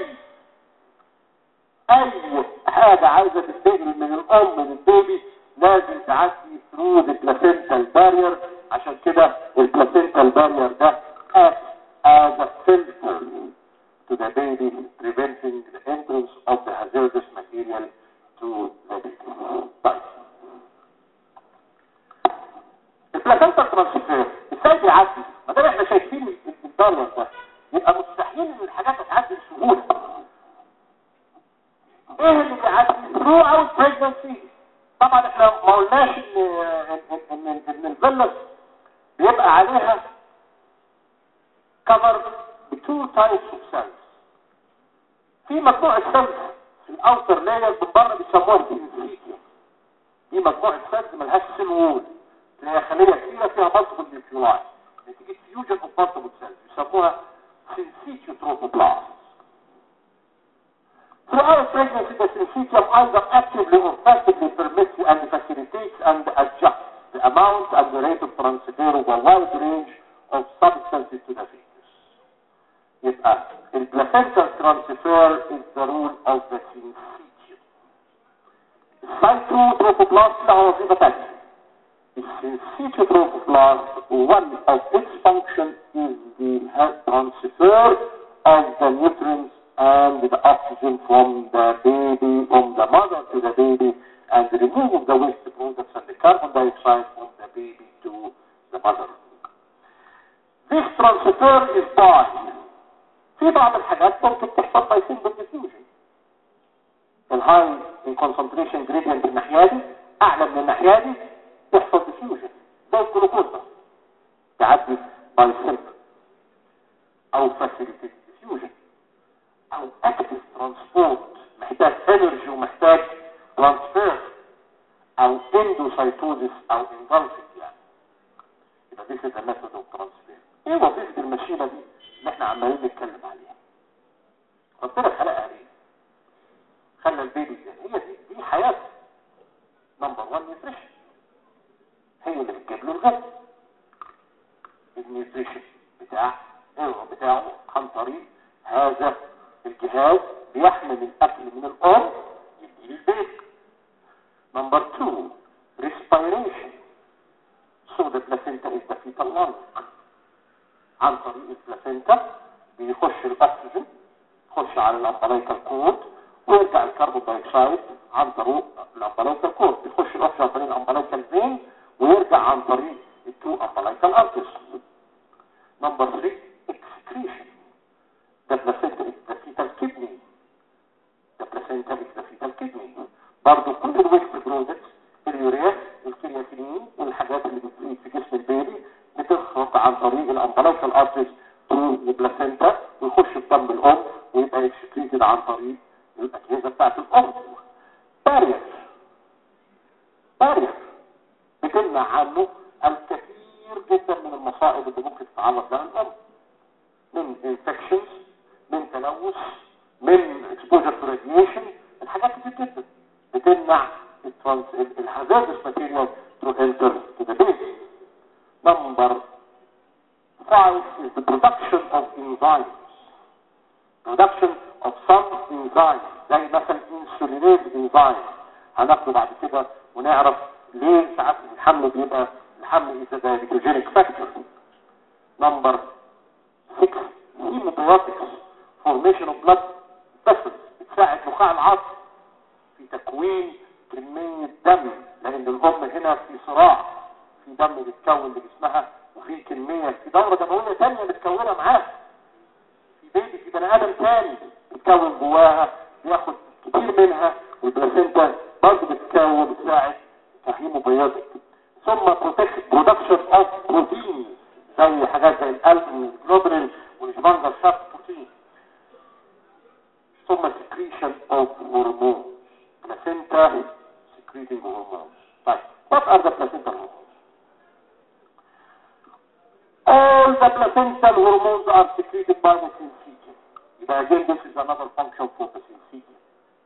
اي حاجة عايزة تنتقل من الام للبيبي لازم تعدي ثرو ذا بلاسنتال بارير عشان كده البلاسنتال بارير ده acts as a filter to the baby preventing the entrance of the hazardous material to the baby. طيب البلاسنتا ترانسفير ازاي بيعدي؟ ما دام احنا شايفين البارير ده يبقى مستحيل ان الحاجات هتعدي بسهوله. ايه اللي بيعدي؟ ثرو اوت بريجنسي طبعا احنا ما قلناش ان ان ان, إن الفيلس بيبقى عليها كفر بتو تايبس اوف سيلز في مجموعه سيلز في الاوتر لاير من بره بيسموها السينسيتيوم دي مجموعه سيلز ملهاش سيل وول هي خليه كبيره فيها مالتيبل نيوكليولاي نتيجه فيوجن اوف مالتيبل سيلز بيسموها سينسيتيو تروفوبلاست Throughout pregnancy, the syncytium either actively or passively permits and facilitates and adjusts the amount and the rate of transfer of a wide range of substances to the fetus. يبقى البلاسنتا transfer is the rule of the syncytium. السايتوتروفوبلاست له وظيفة تانية. السyncytiotrophoblaст one of its function is the transfer of the nutrients and the oxygen from the baby, from the mother to the baby, and the remove of the waste products and the carbon dioxide from the baby to the mother. This transfer is by في بعض الحاجات ممكن تحصل by simple diffusion. الهاي concentration gradient الناحية دي أعلى من الناحية دي يحصل diffusion زي الجلوكوز ده تعدي by simple أو facilitated diffusion او اكتف ترانسبورت محتاج انرجي ومحتاج ترانسفير او اندوسايتوزيس او انفالسيك يعني يبقى دي كده ميثود اوف ترانسفير ايه وظيفه الماشينه دي اللي احنا عمالين نتكلم عليها ربنا خلقها ليه خلى البيبي ده هي دي دي حياته نمبر 1 نيوتريشن هي اللي بتجيب له الغذاء النيوتريشن بتاع بتاعه عن طريق هذا الجهاز بيحمل الاكل من الام يديه للبيت نمبر 2 respiration so the placenta is the fetal lung عن طريق البلاسينتا بيخش الاكسجين يخش على الامبلايكال كود ويرجع الكربون دايوكسيد عن طريق الامبلايكال كود يخش الاكسجين عن طريق الامبلايكال فين ويرجع عن طريق التو امبلايكال ارتس نمبر 3 excretion the placenta is the fetal kidney the placenta is the fetal kidney برضه كل الويست برودكتس اليوريا الكرياتينين والحاجات اللي بتزيد في جسم البيبي بتخرج عن طريق الامبلايكال ارتس تو البلاسينتا ويخش في دم الام ويبقى اكسكريتد عن طريق الاجهزه بتاعت الام بارير بارير بتمنع عنه الكثير جدا من المصائب اللي ممكن تتعرض لها الام من انفكشنز من تلوث من اكسبوجر تو راديشن الحاجات كتير جدا بتمنع الهازاردس ماتيريال تو انتر تو ذا بيس نمبر 5 is the production of enzymes production of some enzymes زي مثلا insulinase enzyme هناخده بعد كده ونعرف ليه ساعات الحمل بيبقى الحمل is a diabetogenic factor number 6 hemobiotics formation of blood vessels بتساعد نخاع العصب في تكوين كمية دم لأن الأم هنا في صراع في دم بيتكون لجسمها وفي كمية في دورة دموية تانية بتكونها معاها في بيبي في بني آدم تاني بتكون جواها بياخد كتير منها والبلاسينتا برضه بتكون بتساعد كهيموبيوتيك ثم برودكشن اوف بروتين زي حاجات زي القلب والجلوبرين والجبانجر شاف بروتين ثم secretion of hormones placenta secreting hormones طيب what are the placental hormones all the placental hormones are secreted by the syncytium يبقى again this is another function for the syncytium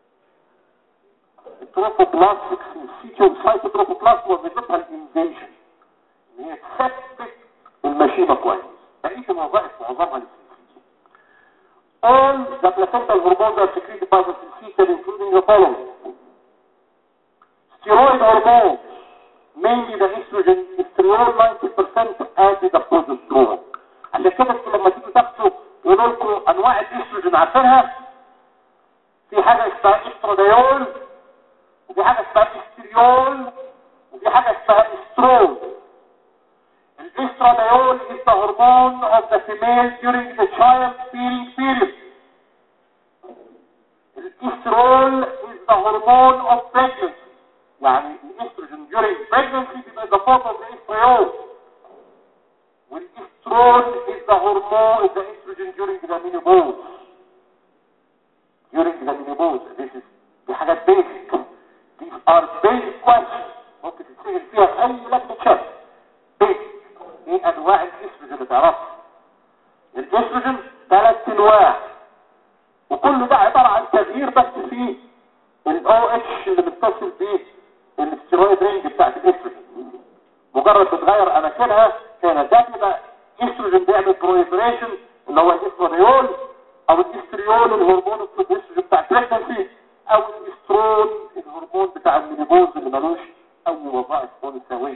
التروفوبلاستيك syncytium cytotrophoblast وظيفتها الانفيجن ان هي تثبت المشيمه كويس بقيه الوظائف معظمها للسنسيتيوم All the placental hormones are secreted by the fetal, including the following. Steroid hormones, mainly the estrogen, estriol 90% and the progesterone. عشان كده انتوا لما تيجوا تاخدوا يقولوا لكم انواع الاستروجين عارفينها في حاجه اسمها استراديول وفي حاجه اسمها استريول وفي حاجه اسمها استرول الاستراديول is the hormone of the female during the child bearing period الاسترول is the hormone of pregnancy يعني الاستروجين during pregnancy بيبقى the form of the estriol والاسترول is the hormone is the estrogen during the menopause during the menopause this is دي حاجات basic these are basic questions ممكن تتسأل فيها في اي لكتشر basic ايه انواع الاستروجين اللي تعرفها الاستروجين ثلاث انواع وكل ده عبارة عن تغيير بس في الاو اتش اللي متصل بيه الاسترويد رينج بتاعت الاستروجين مجرد بتغير اماكنها هنا ده بيبقى استروجين بيعمل بروليفريشن اللي هو الاستراديول او الاستريول الهرمون الاستروجين بتاع البريجنسي او الاسترون الهرمون بتاع المينيبوز اللي ملوش اي وظائف انثويه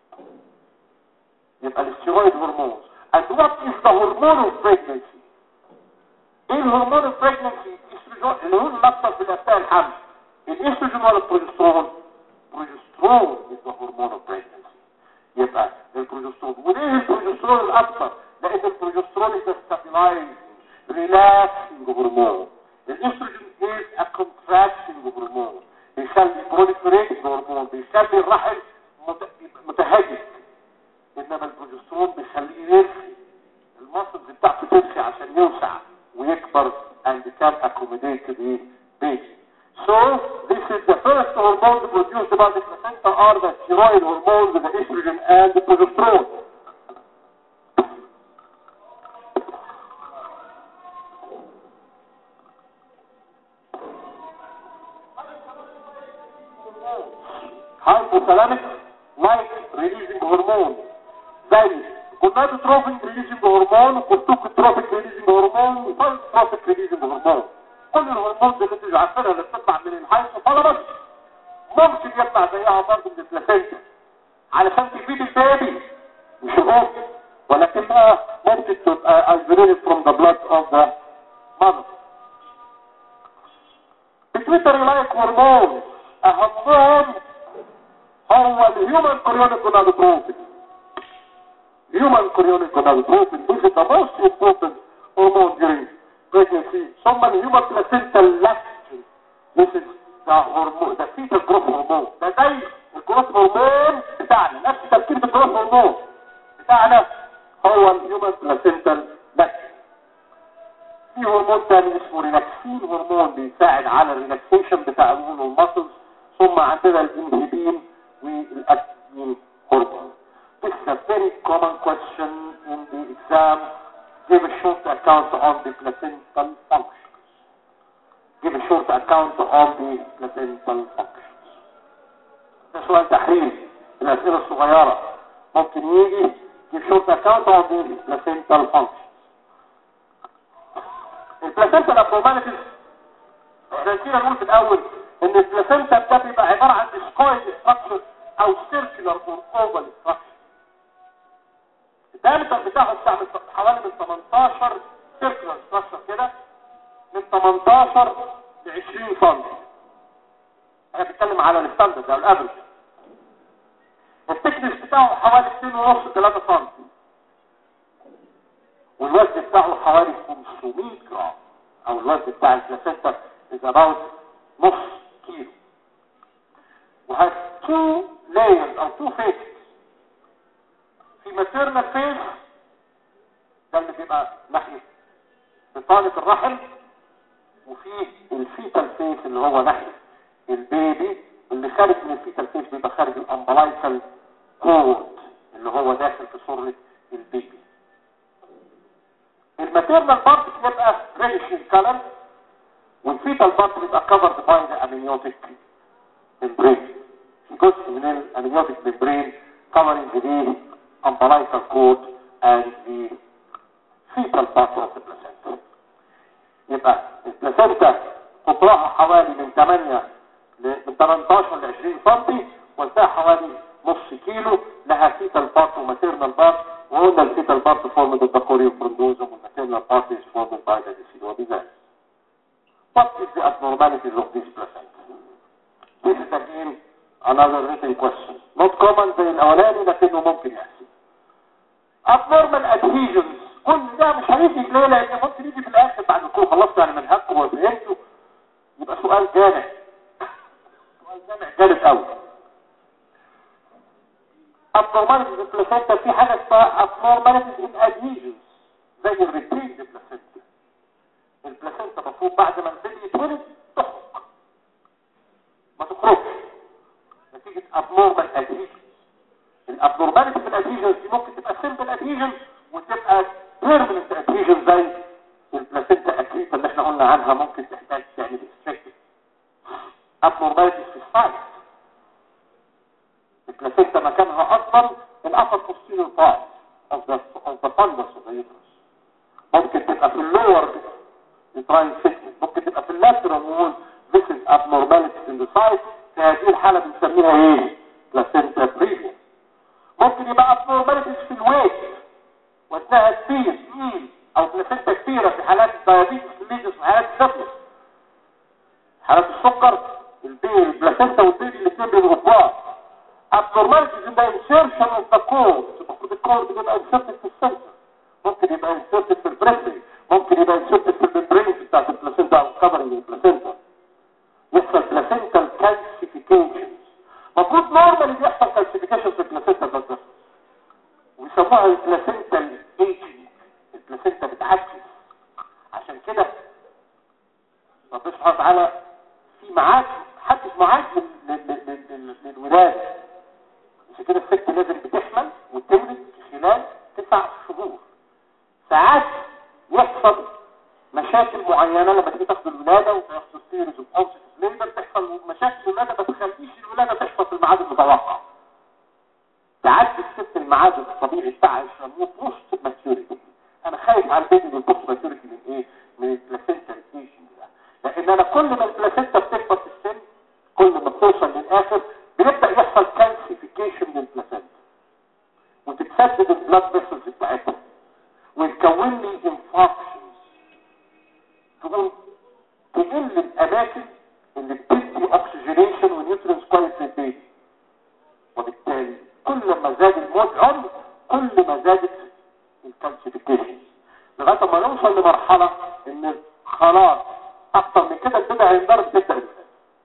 يبقى الاسترويد هرمون and what is the hormone of pregnancy ايه الهرمون البريجنسي الاستروجين اللي هو المكتب في اثناء الحمل الاستروجين ولا البروجسترون البروجسترون is the hormone of pregnancy يبقى البروجسترون وليه البروجسترون الاكثر لان البروجسترون is a stabilizing relaxing hormone الاستروجين is a contracting hormone بيخلي proliferating hormone بيخلي الرحم مت- متهجد انما البروجسترون بيخليه يرخي المصل بتاعته ترخي عشان يوسع ويكبر and can accommodate the baby. So this is the first hormone produced by the placenta are the steroid hormones, the estrogen and the progesterone. hypothalamic like releasing hormone زي gonadotrophic releasing hormone وcorticotropic releasing hormone وpsychotropic releasing hormone كل الهرمونز اللي انتوا عارفينها اللي بتطلع من الهايبوثالامس ممكن يطلع زيها برضه من البلاسينتا علشان تفيد البيبي مش هو ولكنها ممكن تبقى isolated from the blood of the mother pituitary like hormones اهمهم هو الهيومن كوريونيك gonadotrophic human chorionic gonadotropin this is the most important hormone during pregnancy ثم الهيومن placental lactin this is the hormone the fetal growth hormone ده زي الجروث هرمون بتاعنا نفس تركيب الجروث هرمون بتاعنا هو الهيومن placental lactin في هرمون تاني اسمه ريلاكسين هرمون بيساعد على الريلاكسيشن بتاع الهرمون والمسلز ثم عندنا الانهبين والاكتين هرمون This is a very common question in the exam. Give a short account on the placental functions. Give a short account on the placental functions. ده سؤال تحريري الأسئلة الصغيرة ممكن يجي give short account on the placental functions. البلاسنتال abnormalities احنا نسينا نقول في الأول إن البلاسنتا ده بيبقى عبارة عن discoid structure أو circular or oval structure. الدايمتر بتاعه بتاع من حوالي من 18 سيركلر ستراكشر كده من 18 ل 20 سم احنا بنتكلم على الستاندرد او الافرج الثيكنس بتاعه حوالي 2.5 3 سم والوزن بتاعه حوالي 500 جرام او الوزن بتاع البلاسنتا is about نص كيلو وهاز two layers او two phases في ماتيرنال فيز ده اللي بيبقى ناحية بطانة الرحم وفي الفيتال فيز اللي هو ناحية البيبي اللي خارج من الفيتال فيز بيبقى خارج الامبلايكال كود اللي هو داخل في صورة البيبي الماتيرنال بارت بيبقى ريش كلر والفيتال بارت بيبقى كفرد باي ذا امنيوتيك ممبرين في جزء من الامنيوتيك ممبرين covering the umbilical cord and the fetal part of the placenta. يبقى البلاسنتا قطرها حوالي من 8 ل من 18 ل 20 سم وزنها حوالي نص كيلو لها فيتال بارت وماتيرنال بارت وقلنا الفيتال بارت فورمد البكوري والبروندوزوم والماتيرنال بارت is formed by the decidual What is the abnormalities of this placenta? This is again another written question. Not common زي الأولاني لكنه ممكن يحصل. Abnormal adhesions كل ده مش هيجي ليه لأن ممكن يجي في الآخر بعد ما تكونوا خلصتوا يعني منهجكم وفهمتوا يبقى سؤال جامع. سؤال جامع جامد قوي. abnormalities in placenta في حاجة اسمها abnormalities in adhesions زي الريتريد placenta البلاسنتا المفروض بعد ما البيبي يتولد تخرج ما تخرجش نتيجة abnormal adhesions الابنورماليتي في الادهيجنز دي ممكن تبقى simple adhesion وتبقى permanent adhesion زي البلاسنتا اكريتا اللي احنا قلنا عنها ممكن تحتاج تعمل extractive abnormalities في السايز البلاسنتا مكانها اصلا الابر posterior part of the of the fundus of the uterus ممكن تبقى في اللور uterine segment ممكن تبقى في اللاترال wall this is abnormalities in the size في هذه الحالة بنسميها ايه placenta previa ممكن يبقى abnormalities في الويت وزنها كتير تقيل او بلاسنتا كتيرة في حالات الديابيتس الليجس في حالات السفلس حالات السكر البيبي البلاسنتا والبيبي الاثنين بيبقوا كبار abnormalities in the insertion of the cord المفروض الكورد بيبقى inserted في السنتر ممكن يبقى inserted في البريسنج ممكن يبقى inserted في الممبرينز بتاعت البلاسنتا او كفرنج البلاسنتا يحصل بلاسنتال كالسيفيكيشن المفروض نورمالي بيحصل كالسيفيكيشن في البلاسنتا ده ويسموها البلاسنتال ايجنج البلاسنتا بتعكس عشان كده ربنا سبحانه وتعالى في ميعاد حدد ميعاد للولاده عشان كده الست لازم بتحمل وتولد خلال تسع شهور ساعات يحصل مشاكل معينه لما تيجي تاخد الولاده وتاخد سيريز اوف ليبر تحصل مشاكل الولاده ما تخليش الولاده تحصل في الميعاد المتوقع تعدي الست الميعاد الطبيعي بتاعها يسموه بوست ماتيوريتي انا خايف على البيبي من البوست ماتيوريتي من ايه؟ من البلاسنتا ستيشن ده لان انا كل ما البلاسنتا بتكبر في السن كل ما بتوصل للاخر بيبدا يحصل كالسيفيكيشن للبلاسنتا وتتسدد البلاد فيسلز بتاعتها ويتكون لي انفاكشنز تقول تقل الاماكن اللي بتدي اوكسجينيشن ونيوترينز كويس للبيبي وبالتالي كل ما زاد الموت عمر كل ما زادت الكالسيفيكيشن لغايه ما نوصل لمرحله ان خلاص اكتر من كده البيبي هينضرب تبدا الولاده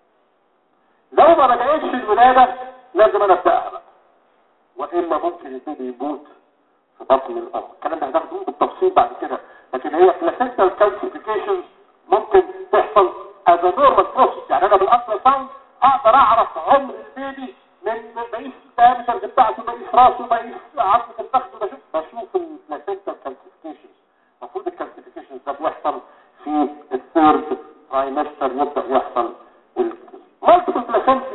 لو ما بدأتش الولاده لازم انا ابداها بقى والا ممكن البيبي يموت في بطن الام الكلام ده هناخده بالتفصيل بعد كده لكن هي بلاسنتال كالسيفيكيشن ممكن تحصل از نورمال بروسيس يعني انا بالالترا ساوند اقدر اعرف عمر البيبي من بقيس الدايمتر بتاعته بقيس راسه بقيس عظمه الفخذ بشوف بشوف البلاسنتال كالسيفيكيشن المفروض الكالسيفيكيشن ده بيحصل في الثيرد ترايمستر يبدا يحصل مالتيبل بلاسنتا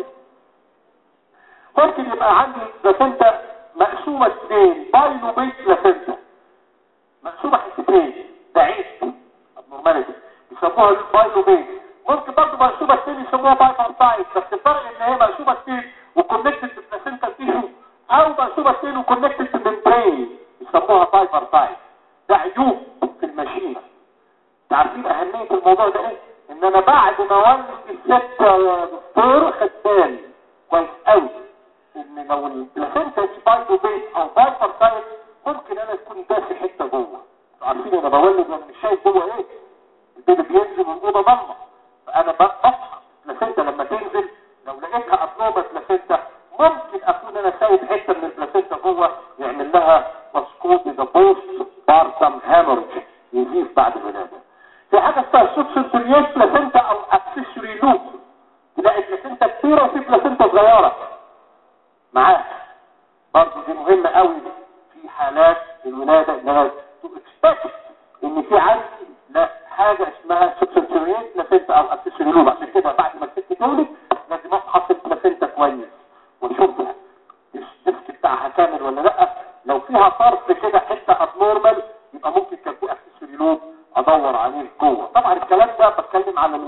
ممكن يبقى عندي بلاسنتا مقسومه اثنين بايلو بيت بلاسنتا مقسومه حتتين بعيد ابنورماليتي يسموها البايلو بيت ممكن برضه مقسومه اثنين يسموها بايبر سايد بس الفرق ان هي مقسومه اثنين وكونكتد بالبلاسنتا تيشو او مقسومه اثنين وكونكتد بالممبرين يسموها بايبر سايد ده عيوب في الماشينه عارفين اهميه الموضوع ده ايه ان انا بعد ما ولد الست يا دكتور خدان كويس قوي ان لو البلاسنتا سبايدو بيت او بايبر سايد ممكن انا يكون داخل حته جوه عارفين انا بولد وانا مش شايف جوه ايه البيبي بينزل والاوضه ضلمه فانا بفحص البلاسنتا لما تنزل لو لقيتها ابنوبه بلاسنتا ممكن اكون انا سايب حته من البلاسنتا جوه يعمل لها مسكوت ذا بوست بارتم هامرج يزيد بعد الولاده في حاجه اسمها سوبسنتريات بلاسنتا او اكسسوري لوب تلاقي بلاسنتا كتيره وفي بلاسنتا صغيره معاها برضه دي مهمه قوي في حالات الولاده ان انا اكسبكت ان في عندي لا حاجه اسمها سوبسنتريات بلاسنتا او اكسسوري لوب عشان كده بعد ما الست تولد لازم افحص البلاسنتا كويس واشوفها الديسك بتاعها كامل ولا لا لو فيها طرف كده حته ابنورمال يبقى ممكن كان في اكسسوري لوب ادور عليه جوه طبعا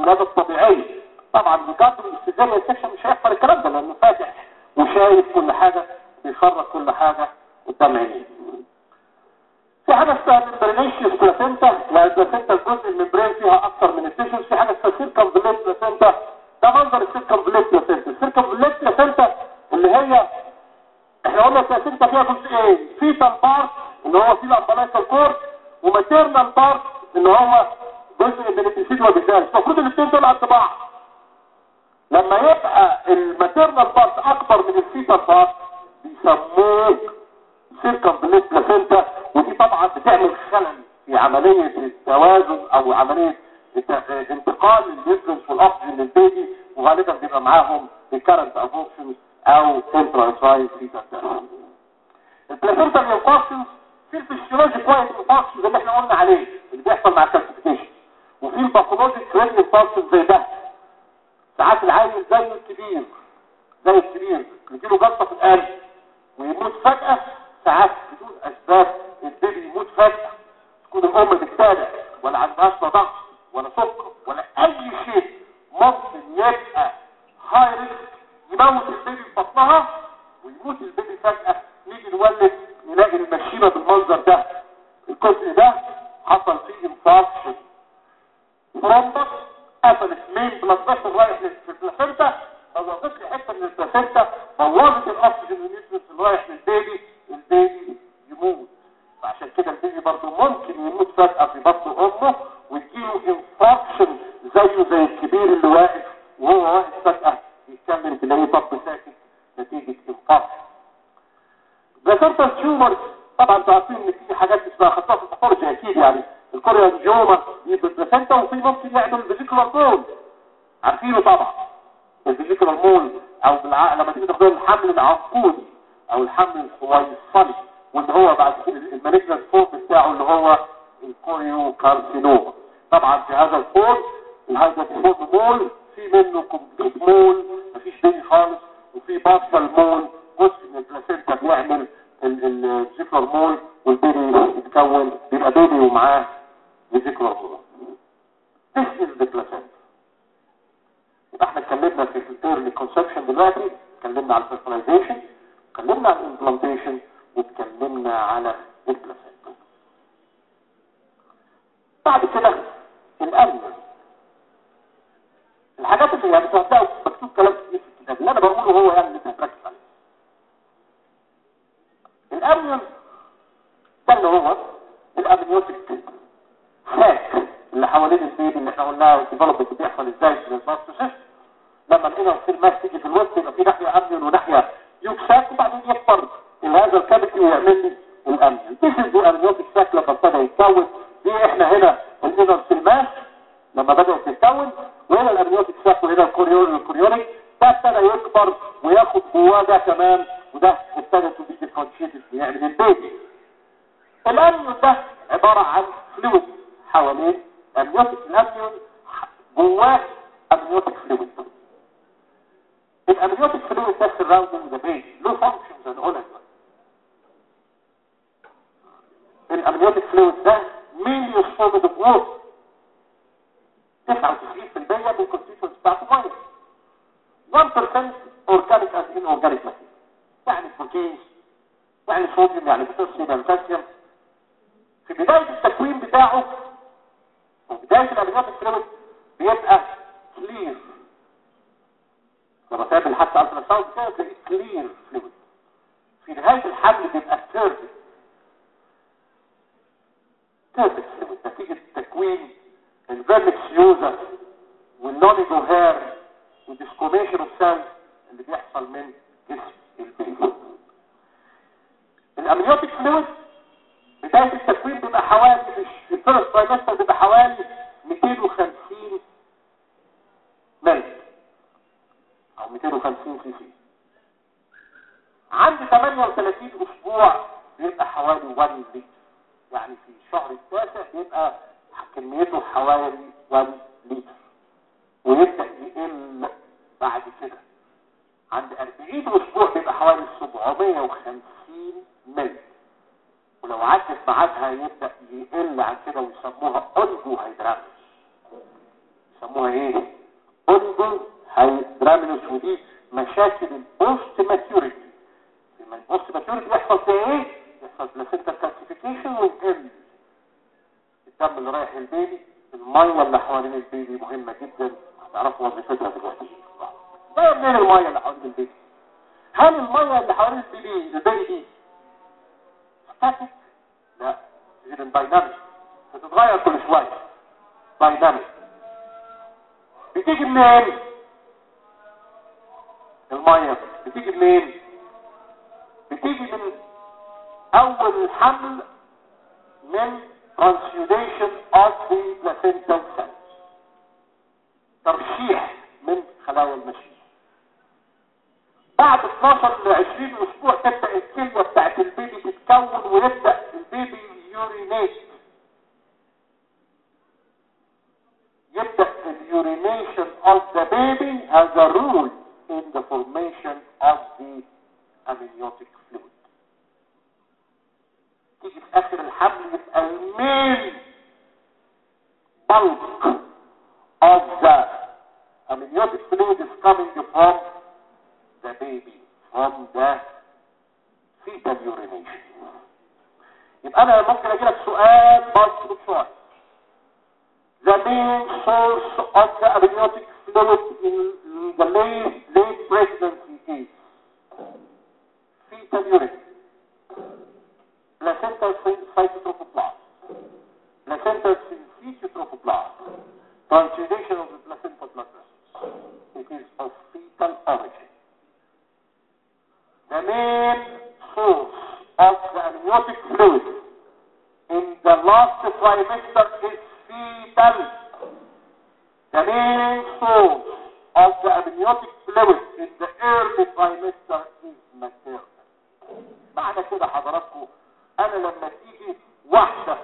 الولاده الطبيعيه طبعا بقدر السيزيريان سيكشن مش هيحصل الكلام ده لانه فاتح وشايف كل حاجه بيخرج كل حاجه قدام عينيه في حاجه اسمها ممبرينيشيوس بلاسينتا والبلاسينتا الجزء الممبرين فيها اكتر من التيشوز في حاجه اسمها سيركمفليت بلاسينتا ده منظر السيركمفليت بلاسينتا السيركمفليت بلاسينتا اللي هي احنا قلنا البلاسينتا فيها جزئين فيتال بارت اللي هو فيه الامبلايكال كورد وماتيرنال بارت اللي هو جزء من التيشيد والبيزال المفروض الاثنين دول قد بعض لما يبقى الماتيرنال بارت اكبر من الفيتال بارت بيسموه سيركمفليت بلاسينتا ودي طبعا بتعمل خلل في عملية التوازن او عملية الت- انتقال النيوترينز والاكسجين للبيبي وغالبا بيبقى معاهم الكارنت ابورشن او انتراسايد فيتال البلاسينتا الانفاكشنز في الفسيولوجي كويس انفاكشنز اللي احنا قلنا عليه اللي بيحصل مع الكالسيفيكيشن وفي الباثولوجي كريم انفاكشنز زي ده ساعات العيل زي الكبير زي الكبير بيجيله جلطه في القلب ويموت فجأة ساعات بدون أسباب البيبي يموت فجأة تكون الأم بتتابع ولا عندهاش لا ضغط ولا سكر ولا أي شيء ممكن يبقى هاي ريسك يموت البيبي في بطنها ويموت البيبي فجأة نيجي نولد نلاقي المشيمة بالمنظر ده الجزء ده حصل فيه انفاكشن ترومبس قفلت مين بلاد فيسل رايح للبلاسينتا بوظت لي حته من البلاسينتا بوظت الاكسجين والنيوترينز اللي رايح للبيبي البيبي يموت فعشان كده البيبي برضه ممكن يموت فجأة في بطن امه ويجيله انفاكشن زيه زي الكبير اللي واقف وهو واقف فجأة يتكلم تلاقيه بطن ساكت نتيجة انفاكشن بلاسينتا تيومرز طبعا انتوا عارفين ان في حاجات اسمها خطوط الباثولوجي اكيد يعني الكوريا جوما يبقى بلاسينتا وفي ممكن يعمل فيزيكولار مول عارفينه طبعا الفيزيكولار مول او بالعقل لما تيجي تاخدوا الحمل العنقودي او الحمل الحويصلي واللي هو بعد كده المالجنال فورم بتاعه اللي هو الكوريو كارسينوما طبعا في هذا الفورم الهايدروفورم مول في منه كومبليت مول مفيش بيبي خالص وفي بارشال مول جزء من البلاسينتا بيعمل الفيزيكولار مول والبيبي يتكون بيبقى بيبي ومعاه فيزيكولار مول This is the placenta يبقى احنا اتكلمنا في التيرلي كونسبشن دلوقتي اتكلمنا على الفيرتلايزيشن اتكلمنا على الامبلانتيشن واتكلمنا على البلاسينتا بعد كده الامن الحاجات اللي يعني هتلاقوا مكتوب كلام كتير في الكتاب اللي انا بقوله هو يعني اللي انت هتركز عليه الامن ده اللي هو الامنيوتيك فاك اللي حوالين البيبي اللي احنا قلناها الديفلوبمنت بيحصل ازاي في الباستوسيس لما لقينا في الماس تيجي في الوسط يبقى في ناحيه امنيون وناحيه يوكساك وبعدين يكبر الى هذا الكابيتي ويعمل لي الامنيون دي دي امنيوتيك ساك لما ابتدى يتكون دي احنا هنا الانر في الماس لما بدات تتكون وهنا الامنيوتيك ساك وهنا الكوريون الكوريونيك ده ابتدى يكبر وياخد جواه ده كمان وده ابتدى تو بي ديفرنشيتد يعني البيبي الامنيون ده عباره عن فلويد حوالين امنيوتيك الامنيون جواه امنيوتيك فلويد الامنيوتيك فلويد ده سراوندنج ذا بيبي له فانكشنز هنقولها دلوقتي الامنيوتيك فلويد ده مين يصطاد بوتر 99% من الكونستيتوينتس بتاعته ميه 1% اورجانيك از ان اورجانيك ماتيريال يعني بروتينز يعني صوديوم يعني بوتاسيوم يعني كالسيوم في بداية التكوين بتاعه وبداية الامنيوتيك فلويد بيبقى كلير لما تعمل حتى الترا ساوند كده تلاقيه كلير فلويد في نهاية الحمل بيبقى تيربت تيربت فلويد نتيجة تكوين الفيرمكس يوزر والنونيجو هير والديسكوميشن اوف سيلز اللي بيحصل من جسم البيبي الامنيوتيك فلويد بداية التكوين بيبقى حوالي في الفيرست ترايمستر بيبقى حوالي 250 ملك او 250 سي سي عند 38 اسبوع بيبقى حوالي 1 لتر يعني في الشهر التاسع بيبقى كميته حوالي 1 لتر ويبدأ يقل بعد كده عند 40 اسبوع بيبقى حوالي 750 ملك ولو عدت ميعادها يبدأ يقل عن كده ويسموها اولجو هيدرامس يسموها ايه اندو هيدرامينوس ودي مشاكل البوست ماتيوريتي لما البوست ماتيوريتي يحصل فيها ايه يحصل بلاسنتا كالسيفيكيشن ويقل الدم اللي رايح للبيبي الميه اللي حوالين البيبي مهمه جدا هتعرفوا وظيفتها دلوقتي جايه منين الميه اللي حوالين البيبي هل الميه اللي حوالين البيبي البيبي دي ستاتيك لا غير دايناميك بتتغير كل شويه دايناميك بتيجي منين الميه بتيجي منين بتيجي من اول الحمل من transudation of the placental cells ترشيح من خلايا المشي بعد 12 ل 20 اسبوع تبدا الكليه بتاعت البيبي تتكون ويبدا البيبي يورينيت يبدا اليورينيشن of the baby as a rule in the formation of the amniotic fluid تيجي في اخر الحمل يبقى المين bulk of the amniotic fluid is coming from the baby from the fetal urination يبقى انا ممكن اجي لك سؤال multiple choice the main source of the amniotic fluid in the late, late pregnancy is fetal urine placental cytotrophoblast placental syncytial trophoblast transudation of the placental blood vessels it is of fetal origin the main source of the amniotic fluid in the last trimester is fetal. The main source of the amniotic fluid in the early trimester is maternal. معنى كده حضراتكم انا لما تيجي واحدة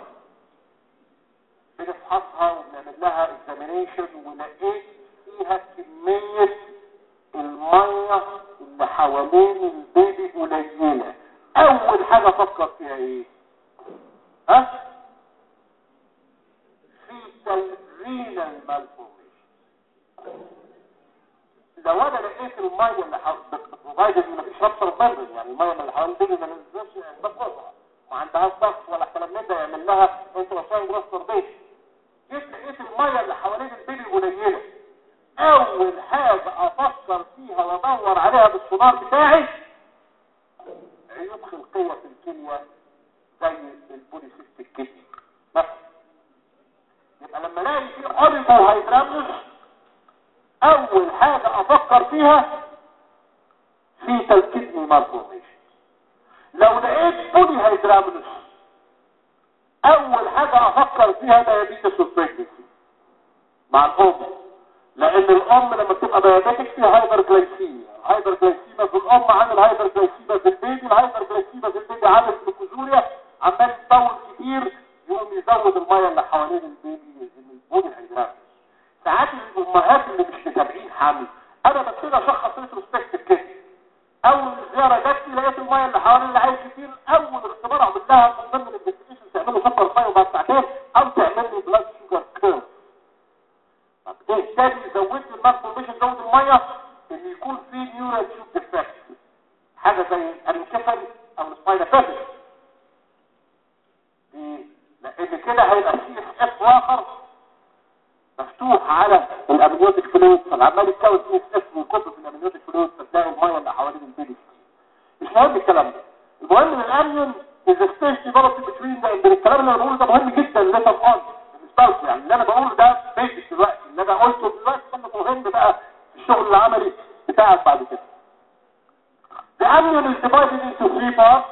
بنفحصها وبنعمل لها examination ولقيت فيها كمية المية اللي حوالين البيبي قليلة اول حاجة افكر فيها ايه ها في renal malformation لو انا لقيت الميه اللي بروفايد ان مفيش رابشر بيرن يعني الميه اللي حوالين البيبي ما نزلش اسباب قطع ما عندهاش ضغط ولا كلام من ده يعمل لها انتراساين جراستربيشن جيت لقيت الميه اللي حوالين البيبي قليله اول حاجه افكر فيها وادور عليها بالسونار بتاعي عيوب خلقيه في الكليه زي البوليسيستيك كدني مثلا يبقى لما الاقي في اوليفو هيدرامنس اول حاجه افكر فيها في تلكيدني مالفورميشن لو لقيت بولي هيدرامنس اول حاجه افكر فيها دايابيتس والبريجنسي مع الام لان الام لما بتبقى دايابيتك فيها هايبر جلايسيميا الهايبر جلايسيميا في الام عامل هايبر جلايسيميا في البيبي الهايبر جلايسيميا في البيبي عامل جلوكوزوريا عمال يطول كتير يقوم يزود الميه اللي حوالين البيبي البودي هيدرامنس ساعات الامهات اللي مش متابعين حمل انا ببتدي اشخص ريتروسبكتيف كده اول زياره جات لي لقيت الميه اللي حوالين العيل كتير اول اختبار اعمل لها من ضمن الانفستيجيشن تعمله سكر ميه بعد ساعتين او تعمل لي بلاد شوجر كيرف طب ايه تاني زود لي المالفورميشن زود الميه ان يكون في نيورال تيوب ديفكت حاجه زي الانكفل او السباينا فاتس لان كده هيبقى في اف اخر مفتوح على الامنيوتيك فلويد فالعمال يتكون فيه اف ويكب في الامنيوتيك فلويد فتلاقي الميه اللي حوالين البيبي مش مهم الكلام ده المهم ان الامنيون از ستيج ديفلوبد بتوين ده الكلام اللي انا بقوله ده مهم جدا لسه اون بالنسبه لكم يعني اللي انا بقوله ده بيزك دلوقتي اللي انا قلته دلوقتي ده مهم بقى في الشغل العملي بتاعك بعد كده The onion is divided into three parts.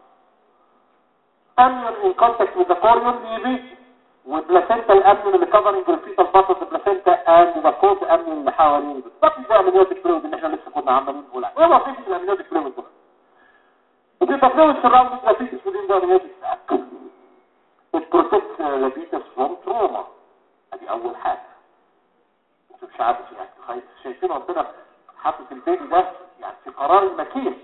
Onion in contact with the chorion levy, with placental amnion اللي covering the fetal part of the placenta and the cold amnion اللي حوالين بالظبط زي الامنيوتيك فلويد اللي احنا لسه كنا عمالين نقول عليه. ايه وظيفه الامنيوتيك فلويد ده؟ The fluid surrounding the fetus within the amniotic sac. It protects uh, the fetus from trauma. ادي اول حاجه. انتوا مش عارف يعني شايفين ربنا حاطط البيبي ده يعني في قرار المكين.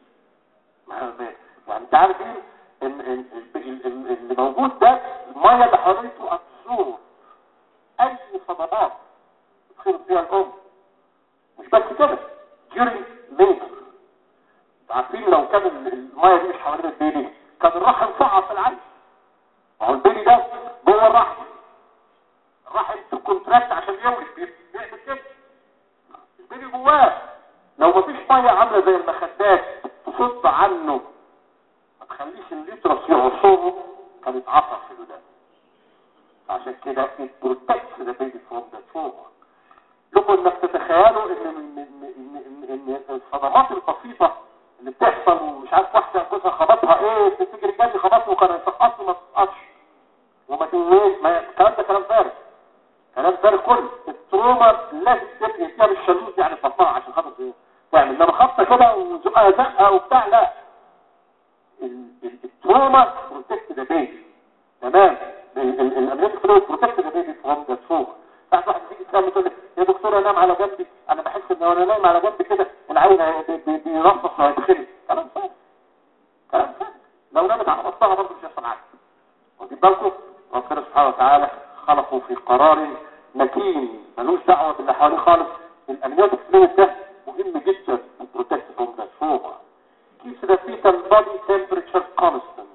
يعني انت عارف ايه؟ ان ان اللي موجود ده الميه اللي حواليته ابسور اي صدمات تتخلط فيها الام مش بس كده during labor عارفين لو كان ال- الميه دي مش حوالين البيبي كان الرحم صعب في العين ما هو البيبي ده جوه الرحم الرحم في كونتراكت عشان يولد بي- بيعمل كده البيبي جواه لو مفيش ميه عامله زي المخدات تصد عنه ما تخليش الليترس يعصره كان يتعصر في الودان عشان كده it protects the baby from the trauma لكم انك تتخيلوا ان ان ان ان, إن الصدمات البسيطه اللي بتحصل ومش عارف واحده جوزها خبطها ايه تفتكر الجد خبطه وكان يسقط ما تسقطش وما تقولش ما الكلام ده كلام فارغ كلام فارغ كله التروما لازم تبقى فيها بالشلوت يعني بطنها عشان خاطر ايه تعمل انما خبطه كده وزقها زقه وبتاع لا ال- ال- التروما بروتكت ذا بيبي تمام الامريكا فلويد بروتكت ذا بيبي فروم ذا تروما ساعات واحد تيجي تسالني تقول لي يا دكتور انام على جنبي انا بحس ان وانا نايم على جنبي كده العين بي- بي- بيرفص ويدخلي كلام فارغ كلام فارغ لو نامت على بطنها برضه مش هيحصل حاجه واخدين بالكم ربنا سبحانه وتعالى خلقه في قرار متين ملوش دعوه باللي حواليه خالص الامنيوتيك فلويد ده مهم جدا to protect from the trauma keeps the fetal body temperature constant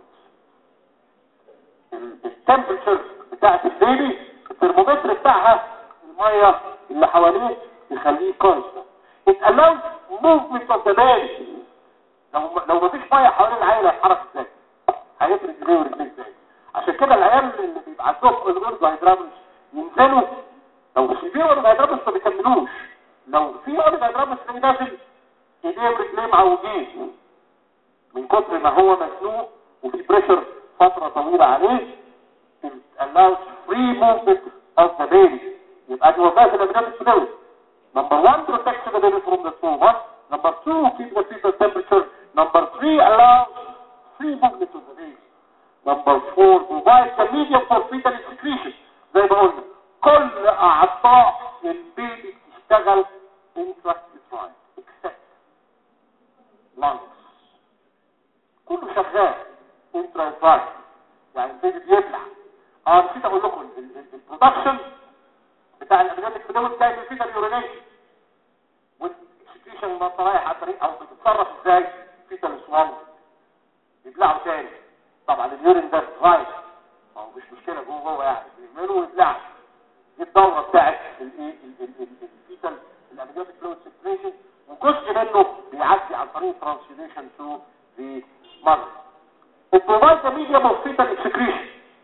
التمبرتشر بتاعت البيبي الترمومتر بتاعها الميه اللي حواليه يخليه كونستنت it allows movement of the baby لو لو مفيش ميه حوالين العيل هيتحرك ازاي هيفرد ايديه ورجليه ازاي عشان كده العيال اللي بيبقى عندهم الاورجا هيدرامس ينزلوا لو في اورجا هيدرامس ما بيكملوش لو في اورجا هيدرامس اللي نازل ايديه ورجليه معوجين من كتر ما هو مسنوق وفي بريشر فترة طويلة عليه it allows free movement of the baby يبقى دي وظائف الابنات fluid number one protects the baby from the trauma number two keeps the fetal temperature number three allows free movement of the baby number four provides the medium for fetal excretion زي ما قلنا كل اعضاء البيبي بتشتغل intrauterine except lungs كله شغال انترا يعني البيبي بيبلع اه نسيت اقول لكم البرودكشن بتاع الامنياتيك فلويد ده بيفيد اليورينيشن والاكسكريشن ما رايح على الطريق او بتتصرف ازاي في السوال يبلعوا تاني طبعا اليورين ده رايح ما هو مش مشكله جوه جوه يعني بيعملوا ويبلعوا دي الدوره بتاعت الايه الفيتال الامنياتيك فلويد سكريشن وجزء منه بيعدي عن طريق ترانسليشن تو ذا mother. It provides a medium of fetal excretion.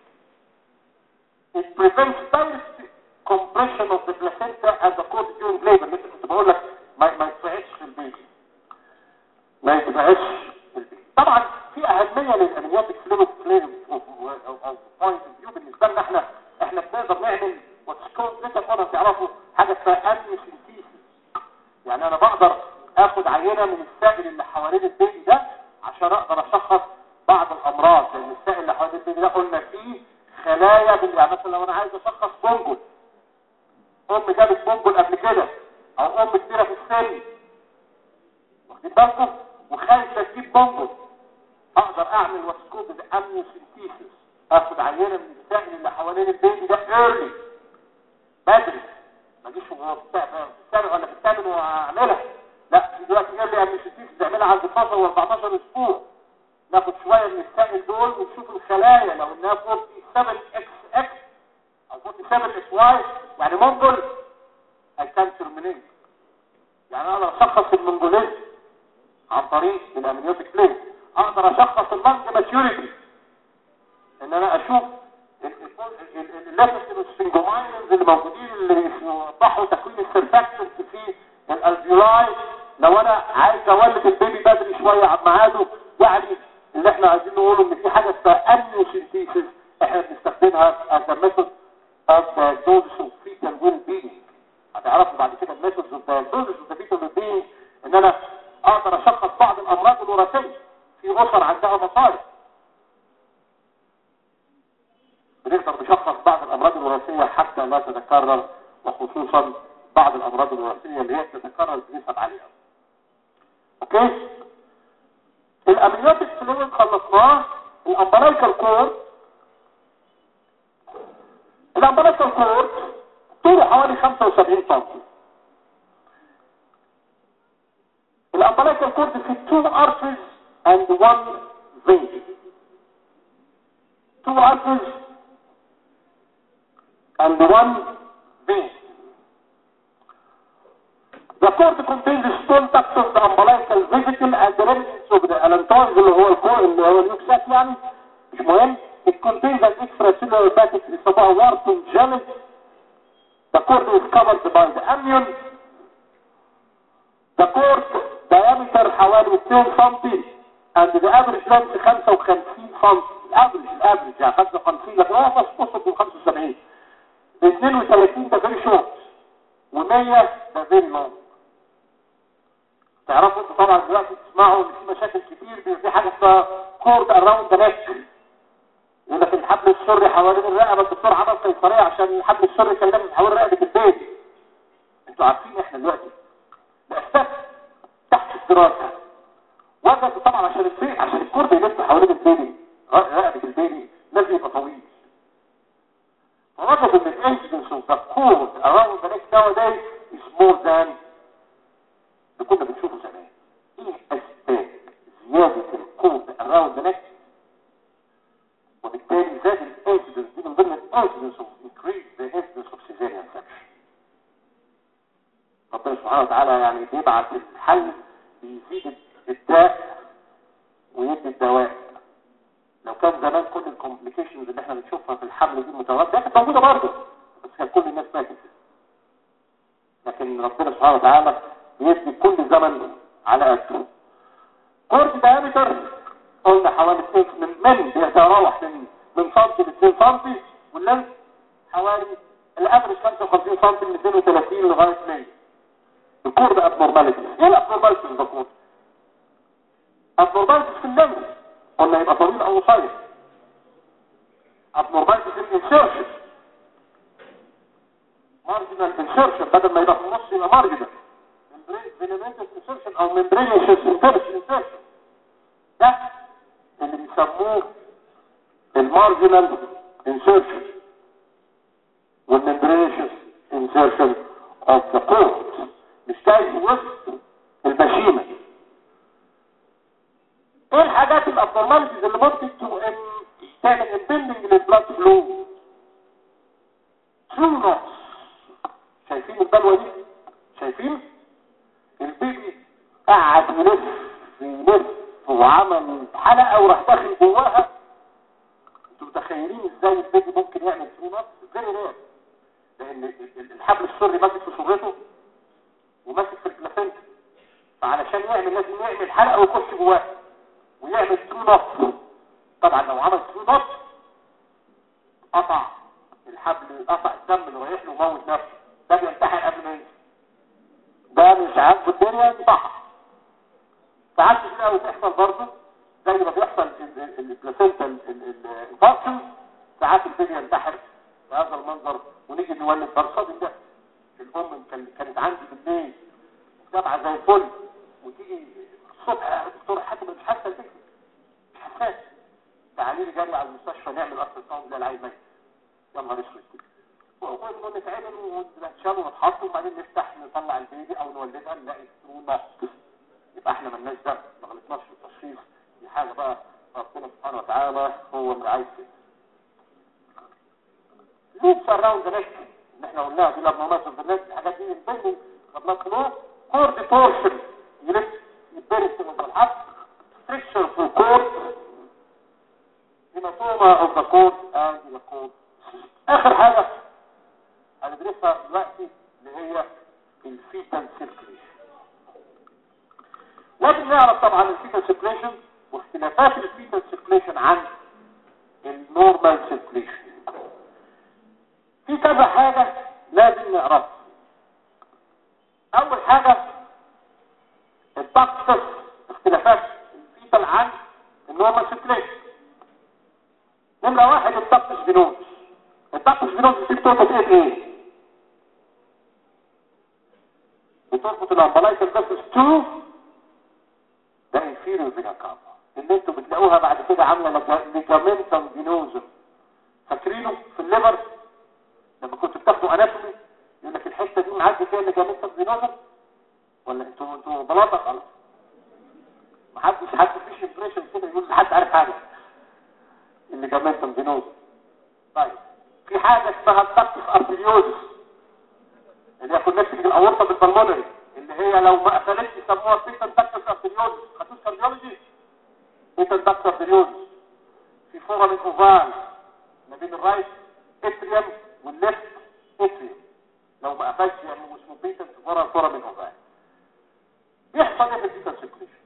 It prevents direct compression of the placenta and the cord during labor. مثل كنت بقول لك ما ما يتفعلش في البيبي. ما يتفعلش في البيبي. طبعا في اهميه للامنياتيك فلويد كليرنج او او بوينت فيو بالنسبه لنا احنا احنا بنقدر نعمل وتسكون لسه كنا تعرفوا حاجه اسمها امنيوسنتيسيس. يعني انا بقدر اخد عينه من السائل اللي حوالين البيبي ده عشان اقدر اشخص بعض الامراض لان السائل اللي حوالين البيبي ده قلنا فيه خلايا بال- يعني مثلا لو انا عايز اشخص بونجل ام جابت بونجل قبل كده او ام كبيره في السن واخدين بالكم وخايفه تجيب بونجل اقدر اعمل واسكوب الامنيوسنتيسيس اخد عينه من السائل اللي حوالين البيبي ده ايرلي بدري ما اجيش وهو في السابع ولا في الثامن واعملها لا في دلوقتي قال لي امنيوسنتيسيس تعملها عند 12 و14 اسبوع ناخد شويه من السائل دول ونشوف الخلايا لو انها 47 اكس اكس او 47 اكس واي يعني منجل اي كان ترمينيت يعني اقدر اشخص المنجوليزم عن طريق الامنيوتيك بلين اقدر اشخص اللنج ماتيوريتي ان انا اشوف اللاسيسينوسفنجوماينز اللي موجودين اللي يوضحوا تكوين السيرفاكتنت في الالفيولاي لو انا عايز اولد البيبي بدري شويه عن ميعاده يعني اللي احنا عايزين نقوله ان في حاجه اسمها امنيوسنتيسيس احنا بنستخدمها as a method of diagnosis of fetal well-being هتعرفوا بعد كده الميثودز اوف diagnosis of the fetal well-being ان انا اقدر اشخص بعض الامراض الوراثيه في اسر عندها مصاري بنقدر نشخص بعض الامراض الوراثيه حتى لا تتكرر وخصوصا بعض الامراض الوراثيه اللي هي بتتكرر بنسب عاليه اوكي الامنيوتيك فلويد خلصناه الامبلايكال كورد الامبلايكال كورد طرح حوالي 75 سم الامبلايكال كورد في two arteries and one vein two arteries and one vein The cord contains the stone duct of the umbilical vesicle and the remnants of the allantois اللي هو الكور اللي هو اليوكسات يعني مش مهم it contains an extracellular matrix يسموها warping jelly the cord is covered by the amnion the cord diameter حوالي 2 سم and the average length 55 سم الافرج الافرج يعني 55 لكن هو متوسط من 75 32 ده فيري شورت و100 ده فيري لونج تعرفوا انتوا طبعا دلوقتي تسمعوا ان في مشاكل كتير بيبقى في حاجه اسمها كورد اراوند ذا نيك يقول لك الحبل السري حوالين الرقبه الدكتور عمل قيصريه عشان الحبل السري كان لازم حوالين رقبه البيبي انتوا عارفين احنا دلوقتي بأسباب تحت الدراسه وجدوا طبعا عشان البيبي عشان الكورد يلف حوالين البيبي رقبه البيبي لازم يبقى طويل فوجدوا ان الانسيدنس اوف ذا كورد اراوند ذا نيك nowadays is more than اللي كنا بنشوفه زمان ايه اسباب زيادة الكود around the neck وبالتالي زاد الانسيدنس دي من ضمن الانسيدنس of increase the incidence of cesarean section ربنا سبحانه وتعالى يعني بيبعت الحل بيزيد الداء ويدي الدواء لو كان زمان كل الكومبليكيشنز اللي احنا بنشوفها في الحمل دي متواجده كانت موجوده برضه بس كان كل الناس ماتت لكن ربنا سبحانه وتعالى بيدي كل زمن على قده كورد دايمتر قلنا حوالي 2 من من بيتراوح من من سم ل 2 سم واللينس حوالي الافرج 55 سم من 32 لغايه 100 الكورد ابنورماليتي ايه الابنورماليتي في الكورد ابنورماليتي في اللينس قلنا يبقى طويل او قصير ابنورماليتي في الانسيرشن مارجنال انسيرشن بدل ما يبقى في النص يبقى مارجنال فيلامنتس انسيرشن او ممبرينيشس انسيرشن ده اللي بيسموه المارجنال انسيرشن والممبرينيشس انسيرشن اوف ذا كورد مش جاي وسط المشيمه ايه الحاجات الابنورماليتيز اللي ممكن تعمل امبندنج للبلاد فلو ترو نوتس شايفين البلوه دي شايفين البيبي قعد يلف يلف وعمل حلقه وراح داخل جواها انتوا متخيلين ازاي البيبي ممكن يعمل ترو نوتس فيري رير لان الحبل السري ماسك في سرته وماسك في البلاسنتا فعلشان يعمل لازم يعمل حلقه ويخش جواها ويعمل ترو نوت طبعا لو عمل ترو نوت قطع الحبل قطع الدم اللي رايح له وموت نفسه ده بينتحر قبل ما ينزل ده مش عاجبه الدنيا ينتحر ساعات كتير قوي بيحصل برضه زي ما بيحصل البلاسنتا الفاكشن ساعات البيبي ينتحر بهذا المنظر ونيجي نولد برصاد ده الام كانت عندي بالليل متابعه زي الفل وتيجي الصبح دكتور حاتم مش حاسه البيبي مش حساس تعالي لي جري على المستشفى نعمل اصل الصوم ده العيل ميت يا نهار اسود كده وأقول إنه نتعمل ونتشال ونتحط وبعدين نفتح نطلع البيبي أو نولدها نلاقي سترون نقص يبقى إحنا مالناش ده ما غلطناش في التشخيص دي حاجة بقى ربنا سبحانه وتعالى هو اللي عايز كده. ليبس أراوند ذا نيك اللي إحنا قلناها دي الأبنورمالز في الناس الحاجات دي البندنج خدناه كلهم كورد تورشن يلف يتبرس من الحبل ستريكشر في الكورد هيماتوما اوف ذا كورد اند ذا كورد اخر حاجه هندرسها دلوقتي اللي هي الفيتال سيركليشن لازم نعرف طبعا الفيتال سيركليشن واختلافات الفيتال سيركليشن عن النورمال سيركليشن في كذا حاجه لازم نعرفها اول حاجه التقصص اختلافات الفيتال عن النورمال سيركليشن نمرة واحد التقصص بنوت التقصص بنوت دي بتربط ايه بايه بتربط الامبلايكال فاسس 2 ده انفيريور فينا كابا اللي انتوا بتلاقوها بعد كده عامله ليجامنتم فينوزم فاكرينه في الليفر لما كنتوا بتاخدوا اناتومي يقول ايه اللي جابت فينوزا ولا انتوا انتوا بلاطه خالص محدش حد فيش امبريشن كده يقول حد عارف حاجه اللي جابت فينوزا طيب في حاجه اسمها التكتس ارتريوزس اللي هي كونكتنج الاورطه بالبلمونري اللي هي لو ما قفلتش يسموها بيتا تكتس ارتريوزس خدتوش كارديولوجي بيتا تكتس ارتريوزس في فورم الاوفال ما بين الرايت اتريوم والليفت اتريوم لو ما قفلش يعني اسمه بيتا فورم فورم الاوفال بيحصل ايه في البيتا سيركيليشن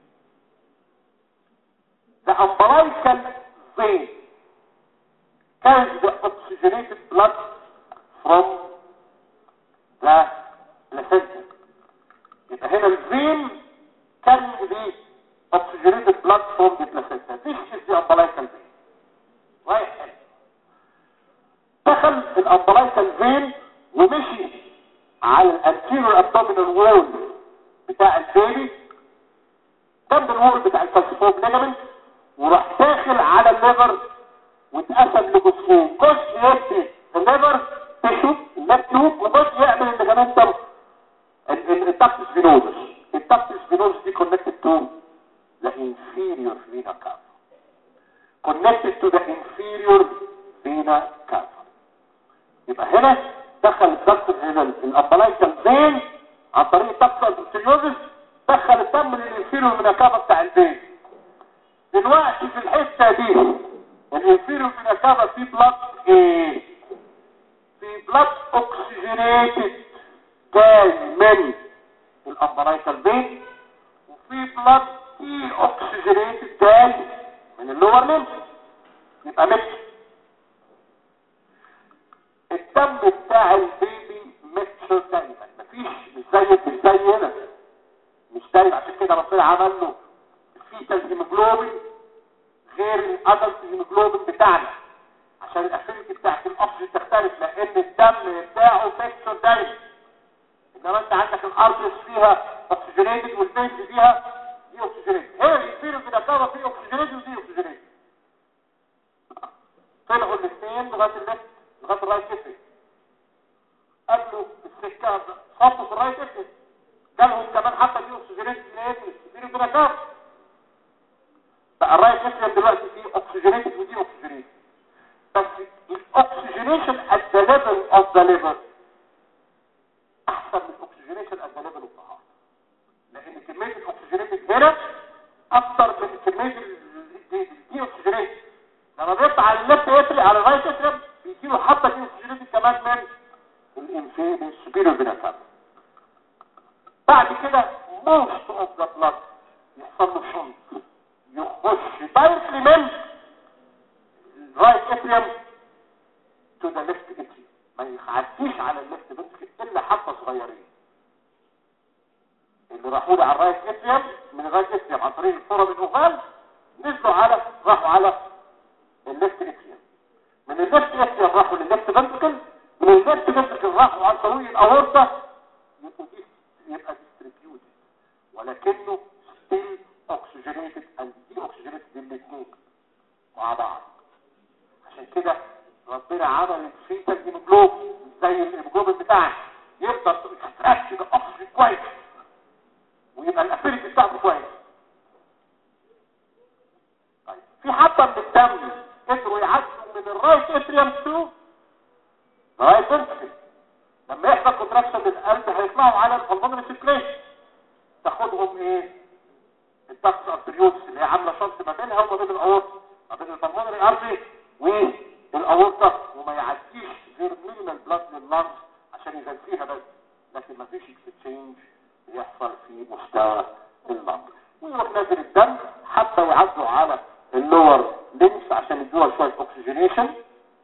The umbilical vein carries the oxygenated blood from the placenta. يبقى هنا الفين carries the oxygenated blood from the placenta. This is the umbilical vein. رايح هنا. دخل الامبلايكال فين ومشي على الانتيريور ابدومينال وول بتاع البيبي جنب الوول بتاع الفالسيفوم ليجامنت وراح داخل على الليفر واتقسم لجزئين جزء يدي الليفر تشو اللاب تيوب وجزء يعمل الليجامنتم التاكتس فينوزس التاكتس فينوزس دي كونكتد تو the inferior vena cava connected to the inferior vena cava يبقى هنا دخل الضغط هنا الابلايكال فين عن طريق الضغط الارتريوزس دخل الدم للانفيريور فينا كافا بتاع البين دلوقتي في الحته دي الانفيريور فينا كافا في بلاد ايه في بلاد اوكسجينيتد جاي من الابلايكال فين وفي بلاد اي اوكسجينيتد جاي من اللور ليمف يبقى ميكس الدم بتاع البيبي ميكسر دايما مفيش مش زي مش زي هنا مش دايما عشان كده ربنا عمل له الفيتال هيموجلوبين غير الادلت هيموجلوبين بتاعنا عشان الافينيتي بتاعت الاكسجين تختلف لان الدم بتاعه ميكسر دايما انما انت عندك الارتس فيها اوكسجينيتد والبنز فيها دي اوكسجينيتد هنا الانفيريور كده كده فيه اوكسجينيتد ودي اوكسجينيتد طلعوا الاثنين لغايه الليفت لغايه الرايت كتف قبلوا السكه صفوا في الرايت كتف جالهم كمان حتى دي اوكسجينيتد ايه الانفيريور كده كده بقى الرايت كتف دلوقتي فيه اوكسجينيتد ودي اوكسجينيتد بس الاكسجينيشن at the level of the liver احسن من الاكسجينيشن at the level of the heart لان كميه الاكسجينيتد هنا اكتر من كميه الدي اوكسجينيتد لما بيطلع على الليفت يتري على الرايت يتري بيجيله حتى دي اوكسجينيتد كمان من الانفيري السبيرو فينا بعد كده most of the blood يحصل له شنط يخش دايركتلي من الرايت اتريوم تو ذا ليفت اتريوم ما يعديش على الليفت فنتريكل الا حبه صغيرين اللي راحوا له على الرايت اتريوم من الرايت اتريوم عن طريق الفورم الاوفال نزلوا على راحوا على الليفت اتريوم من الليفت اتريوم راحوا للليفت فنتريكل من الليفت فنتريكل راحوا عن طريق الاورطه يبقوا دي يبقى ديستريبيوتد ولكنه ستيل اوكسجينيتد اند دي اوكسجينيتد الاثنين مع بعض عشان كده ربنا عمل الفيتال هيموجلوبين زي الهيموجلوبين بتاعك يقدر يكستراكت الاكسجين كويس ويبقى الافيريتي بتاعته كويس طيب في حبه من الدم قدروا يعدوا من الرايت اتريوم تو رايت فنتريكل لما يحصل كونتراكشن للقلب هيطلعوا على البلمونري سيركيليشن تاخدهم ايه الضغط ارتريوس اللي هي عامله شنط ما بينها وما بين الاورطه ما بين البلمونري ارتري والاورطه وما يعديش غير مينيمال بلاد لللنج عشان يغذيها بس لكن ما فيش اكستشينج يحصل في مستوى اللنج ويروح نازل الدم حتى يعدوا على اللور لينس عشان يدوها شويه اوكسجينيشن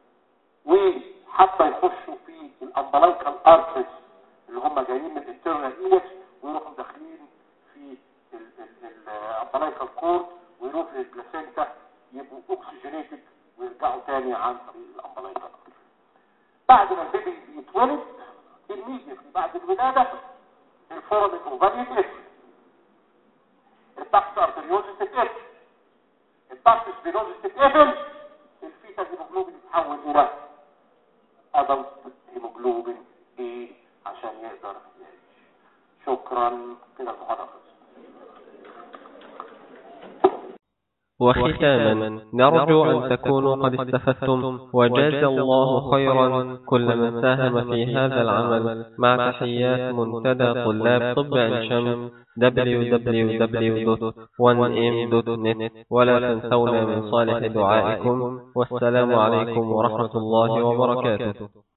وحتى يخشوا في الامبلايكال ارتريز اللي هم جايين من الانترنال ايلكس ويروحوا داخلين في الامبلايكال كورد ويروحوا للبلاسينتا يبقوا اوكسجينيتد ويرجعوا تاني عن طريق الامبلايكال بعد ما البيبي يتولد immediately بعد الولاده الفورم الاوفال يتقفل التاكس ارتريوزس تتقفل التاكس سبينوزس تتقفل الفيتا هيموجلوبين يتحول الى ادلت هيموجلوبين ايه عشان يقدر يعيش وختاما نرجو أن تكونوا قد استفدتم وجاز الله خيرا كل من ساهم في هذا العمل مع تحيات منتدى طلاب طب عين شمس www.1m.net ولا تنسونا من صالح دعائكم والسلام عليكم ورحمة الله وبركاته